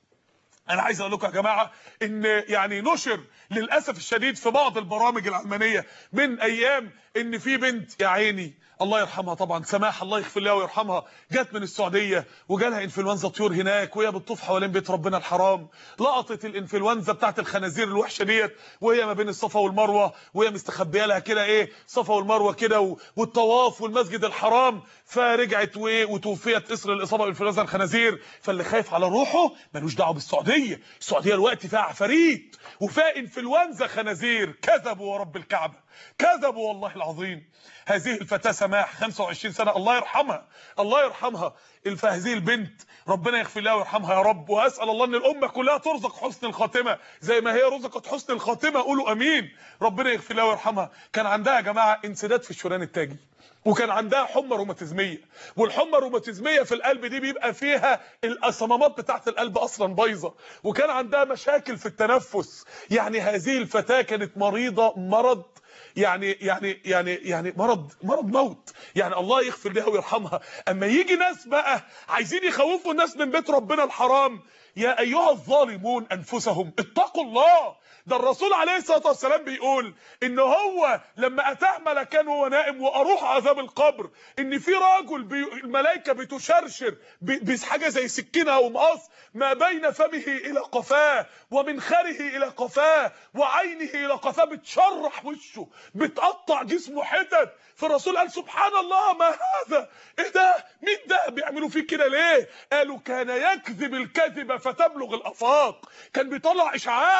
انا عايز اقول لكم يا جماعه ان يعني نشر للاسف الشديد في بعض البرامج العلمانيه من ايام ان في بنت يا عيني الله يرحمها طبعا سماح الله يغفر لها ويرحمها جت من السعوديه وجالها انفلونزا طيور هناك وهي بتطوف حوالين بيت ربنا الحرام لقطت الانفلونزا بتاعت الخنازير الوحشه ديت وهي ما بين الصفا والمروه وهي مستخبيه لها كده ايه صفا والمروه كده و- والطواف والمسجد الحرام فرجعت وايه وتوفيت اسر الاصابه بانفلونزا الخنازير فاللي خايف على روحه ملوش دعوه بالسعوديه السعوديه الوقت فيها عفاريت وفيها انفلونزا خنازير كذبوا ورب الكعبه كذبوا والله العظيم هذه الفتاه سماح 25 سنه الله يرحمها الله يرحمها الف هذه البنت ربنا يغفر لها ويرحمها يا رب واسال الله ان الامه كلها ترزق حسن الخاتمه زي ما هي رزقت حسن الخاتمه قولوا امين ربنا يغفر لها ويرحمها كان عندها يا جماعه انسداد في الشريان التاجي وكان عندها حمى روماتيزميه والحمى الروماتيزميه في القلب دي بيبقى فيها الصمامات بتاعه القلب اصلا بايظه وكان عندها مشاكل في التنفس يعني هذه الفتاه كانت مريضه مرض يعني يعني يعني يعني مرض مرض موت يعني الله يغفر لها ويرحمها اما يجي ناس بقى عايزين يخوفوا الناس من بيت ربنا الحرام يا ايها الظالمون انفسهم اتقوا الله ده الرسول عليه الصلاه والسلام بيقول ان هو لما اتاه ملكان وهو نائم واروح عذاب القبر ان في راجل بي الملائكه بتشرشر ب- بحاجه زي سكينه او مقص ما بين فمه الى قفاه ومنخره الى قفاه وعينه الى قفاه بتشرح وشه بتقطع جسمه حتت فالرسول قال سبحان الله ما هذا ايه ده مين ده بيعملوا فيه كده ليه قالوا كان يكذب الكذب فتبلغ الافاق كان بيطلع اشاعات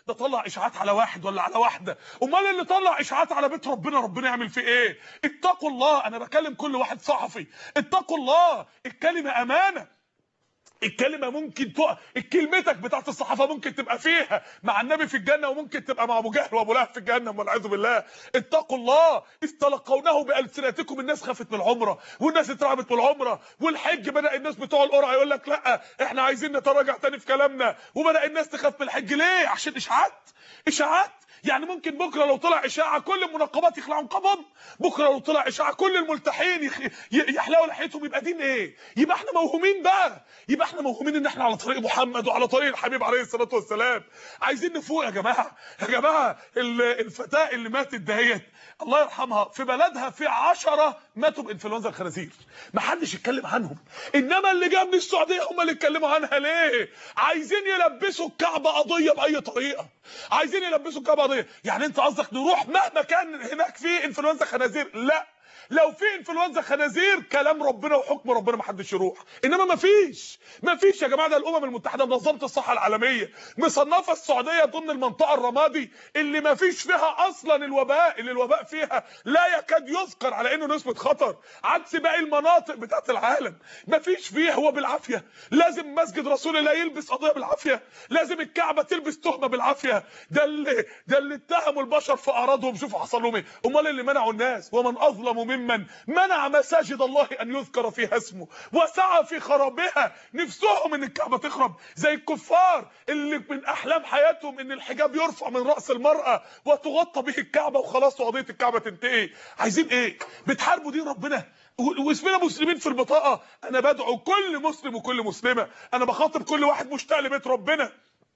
ده طلع اشاعات على واحد ولا على واحده امال اللي طلع اشاعات على بيت ربنا ربنا يعمل فيه ايه اتقوا الله انا بكلم كل واحد صحفي اتقوا الله الكلمه امانه الكلمه ممكن تقع كلمتك بتاعت الصحافه ممكن تبقى فيها مع النبي في الجنه وممكن تبقى مع ابو جهل وابو لهب في الجنه والعياذ بالله اتقوا الله اذ تلقونه بالسنتكم الناس خافت من العمره والناس اترعبت من العمره والحج بدا الناس بتوع القرعه يقول لك لا احنا عايزين نتراجع تاني في كلامنا وبدا الناس تخاف من الحج ليه عشان اشاعات اشاعات يعني ممكن بكره لو طلع اشاعه كل المنقبات يخلعوا نقابهم بكره لو طلع اشاعه كل الملتحين يخ... ي- يحلقوا لحيتهم يبقى دين ايه يبقى احنا موهومين بقى يبقى احنا موهومين ان احنا على طريق محمد وعلى طريق الحبيب عليه الصلاه والسلام عايزين نفوق يا جماعه يا جماعه ال- الفتاه اللي ماتت دهيت الله يرحمها في بلدها في عشرة ماتوا بانفلونزا الخنازير ما حدش يتكلم عنهم انما اللي جاء من السعوديه هم اللي اتكلموا عنها ليه عايزين يلبسوا الكعبه قضيه باي طريقه عايزين يلبسوا الكعبه قضيه يعني انت قصدك نروح مهما كان هناك في انفلونزا خنازير لا لو في انفلونزا خنازير كلام ربنا وحكم ربنا ما حدش يروح انما ما فيش ما فيش يا جماعه ده الامم المتحده منظمه الصحه العالميه مصنفه السعوديه ضمن المنطقه الرمادي اللي ما فيش فيها اصلا الوباء اللي الوباء فيها لا يكاد يذكر على انه نسبه خطر عكس باقي المناطق بتاعت العالم ما فيش فيها هو بالعافيه لازم مسجد رسول الله يلبس قضيه بالعافيه لازم الكعبه تلبس تهمه بالعافيه ده اللي ده اللي اتهموا البشر في اعراضهم شوفوا حصل لهم ايه امال اللي منعوا الناس ومن اظلم ممن منع مساجد الله ان يذكر فيها اسمه وسعى في خرابها نفسهم ان الكعبه تخرب زي الكفار اللي من احلام حياتهم ان الحجاب يرفع من راس المراه وتغطى به الكعبه وخلاص وقضيه الكعبه تنتهي عايزين ايه بتحاربوا دين ربنا و- واسمنا مسلمين في البطاقه انا بدعو كل مسلم وكل مسلمه انا بخاطب كل واحد مشتاق لبيت ربنا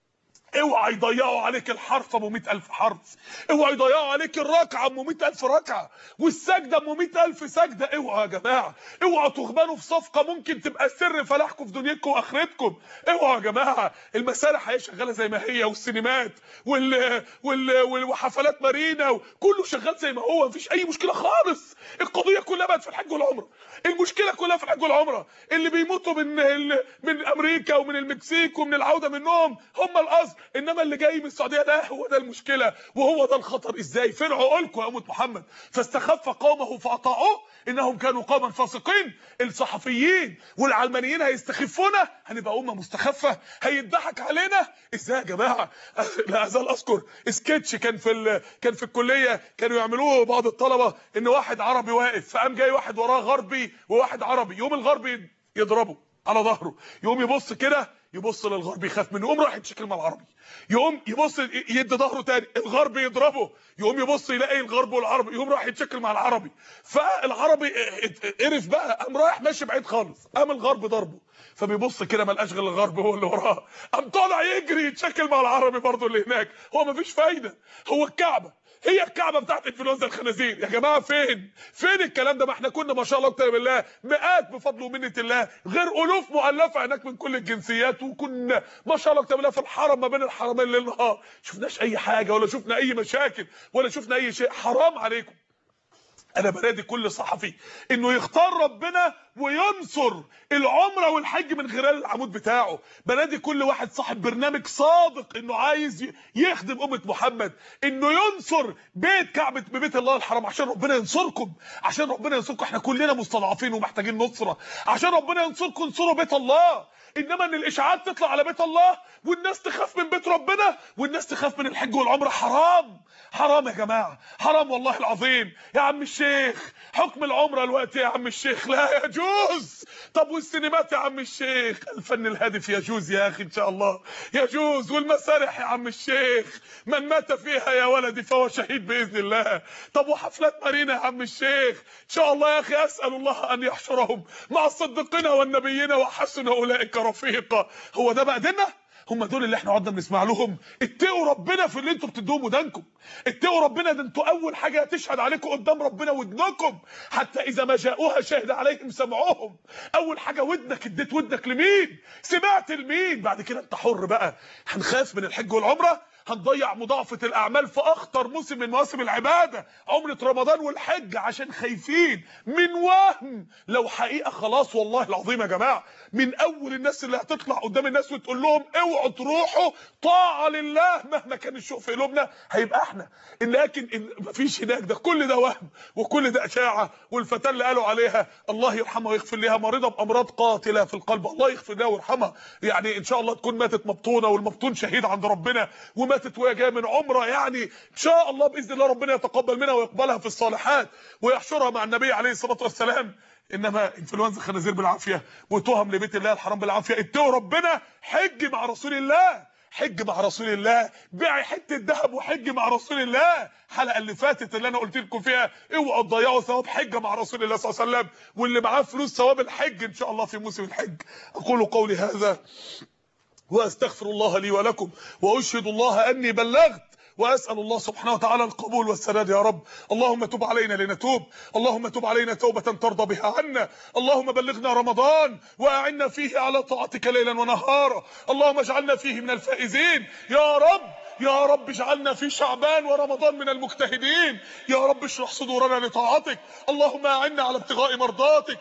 اوعى يضيعوا عليك الحرف ابو 100000 حرف اوعى يضيعوا عليك الركعه ام 100000 ركعه والسجده ام 100000 سجده اوعى يا جماعه اوعى تغبنوا في صفقه ممكن تبقى سر فلاحكم في دنيتكم واخرتكم اوعى يا جماعه المسارح هي شغاله زي ما هي والسينمات وال... وال... وال... وحفلات مارينا وكله شغال زي ما هو مفيش اي مشكله خالص القضيه كلها بقت في الحج والعمره المشكله كلها في الحج والعمره اللي بيموتوا من ال... من امريكا ومن المكسيك ومن العوده منهم هم الاصل انما اللي جاي من السعوديه ده هو ده المشكله وهو ده الخطر ازاي فين عقولكم يا امه محمد فاستخف قومه فاطاعوه انهم كانوا قوما فاسقين الصحفيين والعلمانيين هيستخفونا هنبقى امه مستخفه هيضحك علينا ازاي يا جماعه لا ازال اذكر سكتش كان في ال... كان في الكليه كانوا يعملوه بعض الطلبه ان واحد عربي واقف فقام جاي واحد وراه غربي وواحد عربي يوم الغربي يضربه على ظهره يقوم يبص كده يبص للغرب يخاف منه يقوم راح يتشكل مع العربي يقوم يبص يدي ظهره تاني الغرب يضربه يقوم يبص يلاقي الغرب والعربي يقوم راح يتشكل مع العربي فالعربي قرف بقى قام رايح ماشي بعيد خالص قام الغرب ضربه فبيبص كده ما لقاش غير الغرب هو اللي وراه قام طالع يجري يتشكل مع العربي برضه اللي هناك هو مفيش فايده هو الكعبه هي الكعبه بتاعت انفلونزا الخنازير يا جماعه فين فين الكلام ده ما احنا كنا ما شاء الله اكتر بالله مئات بفضل ومنه الله غير الوف مؤلفه هناك من كل الجنسيات وكنا ما شاء الله اكتر بالله في الحرم ما بين الحرمين ليل نهار شفناش اي حاجه ولا شفنا اي مشاكل ولا شفنا اي شيء حرام عليكم انا بنادي كل صحفي انه يختار ربنا وينصر العمره والحج من خلال العمود بتاعه بنادي كل واحد صاحب برنامج صادق انه عايز يخدم امه محمد انه ينصر بيت كعبه ببيت الله الحرام عشان ربنا ينصركم عشان ربنا ينصركم احنا كلنا مستضعفين ومحتاجين نصره عشان ربنا ينصركم انصروا بيت الله انما ان الاشاعات تطلع على بيت الله والناس تخاف من بيت ربنا والناس تخاف من الحج والعمره حرام حرام يا جماعه حرام والله العظيم يا عم الشيخ حكم العمره الوقت يا عم الشيخ لا يجوز طب والسينمات يا عم الشيخ الفن الهادف يجوز يا اخي ان شاء الله يجوز والمسارح يا عم الشيخ من مات فيها يا ولدي فهو شهيد باذن الله طب وحفلات مارينا يا عم الشيخ ان شاء الله يا اخي اسال الله ان يحشرهم مع الصديقين والنبيين وحسن اولئك رفيقا هو ده بقى ديننا هم دول اللي احنا قعدنا بنسمع لهم اتقوا ربنا في اللي انتوا بتدوهم ودانكم اتقوا ربنا ده انتوا اول حاجه هتشهد عليكم قدام ربنا ودنكم حتى اذا ما جاءوها شهد عليهم سمعهم اول حاجه ودنك اديت ودنك لمين سمعت لمين بعد كده انت حر بقى هنخاف من الحج والعمره هنضيع مضاعفه الاعمال في اخطر موسم من مواسم العباده عمره رمضان والحج عشان خايفين من وهم لو حقيقه خلاص والله العظيم يا جماعه من اول الناس اللي هتطلع قدام الناس وتقول لهم اوعوا تروحوا طاعه لله مهما كان الشوق في قلوبنا هيبقى احنا إن لكن إن مفيش هناك ده كل ده وهم وكل ده اشاعه والفتاه اللي قالوا عليها الله يرحمها ويغفر لها مريضه بامراض قاتله في القلب الله يغفر لها ويرحمها يعني ان شاء الله تكون ماتت مبطونه والمبطون شهيد عند ربنا وماتت وهي جايه من عمره يعني ان شاء الله باذن الله ربنا يتقبل منها ويقبلها في الصالحات ويحشرها مع النبي عليه الصلاه والسلام انما انفلونزا خنازير بالعافيه وتهم لبيت الله الحرام بالعافيه اتقوا ربنا حج مع رسول الله حج مع رسول الله بيعي حته ذهب وحج مع رسول الله الحلقه اللي فاتت اللي انا قلت لكم فيها اوعوا تضيعوا ثواب حجه مع رسول الله صلى الله عليه وسلم واللي معاه فلوس ثواب الحج ان شاء الله في موسم الحج اقول قولي هذا واستغفر الله لي ولكم واشهد الله اني بلغت واسال الله سبحانه وتعالى القبول والسداد يا رب اللهم تب علينا لنتوب اللهم تب علينا توبه ترضى بها عنا اللهم بلغنا رمضان واعنا فيه على طاعتك ليلا ونهارا اللهم اجعلنا فيه من الفائزين يا رب يا رب اجعلنا في شعبان ورمضان من المجتهدين يا رب اشرح صدورنا لطاعتك اللهم اعنا على ابتغاء مرضاتك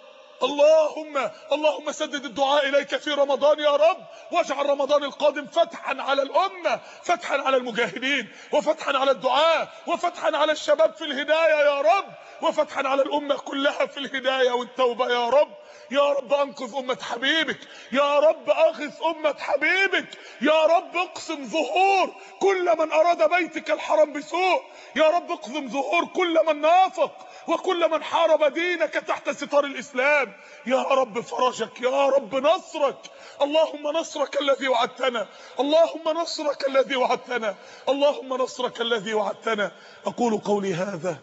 اللهم اللهم سدد الدعاء اليك في رمضان يا رب واجعل رمضان القادم فتحا على الامه فتحا على المجاهدين وفتحا على الدعاء وفتحا على الشباب في الهدايه يا رب وفتحا على الامه كلها في الهدايه والتوبه يا رب يا رب انقذ امه حبيبك يا رب اغث امه حبيبك يا رب اقسم ظهور كل من اراد بيتك الحرام بسوء يا رب اقسم ظهور كل من نافق وكل من حارب دينك تحت ستار الاسلام يا رب فرجك يا رب نصرك اللهم نصرك الذي وعدتنا اللهم نصرك الذي وعدتنا اللهم نصرك الذي وعدتنا اقول قولي هذا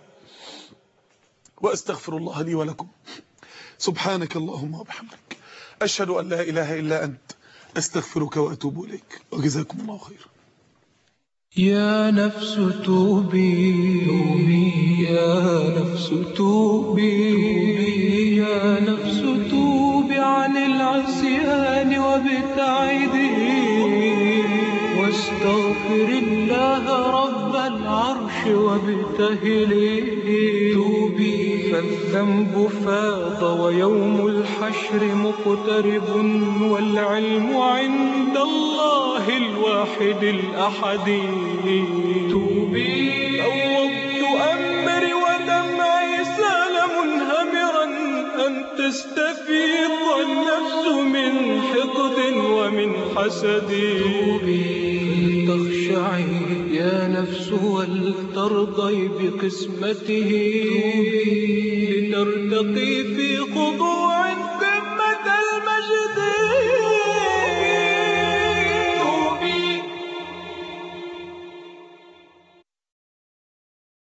واستغفر الله لي ولكم سبحانك اللهم وبحمدك اشهد ان لا اله الا انت استغفرك واتوب اليك وجزاكم الله خيرا يا نفس توبي يا نفس توبي يا نفس توبي عن العصيان وابتعدي واستغفر الله رب العرش وابتهلي توبي فالذنب فاض ويوم الحشر مقترب والعلم عند الله الواحد الأحد توبي فوضت أمري ودمعي سال منهمرا أن تستفيض النفس من حقد ومن حسد تخشعي يا نفس ولترضي بقسمته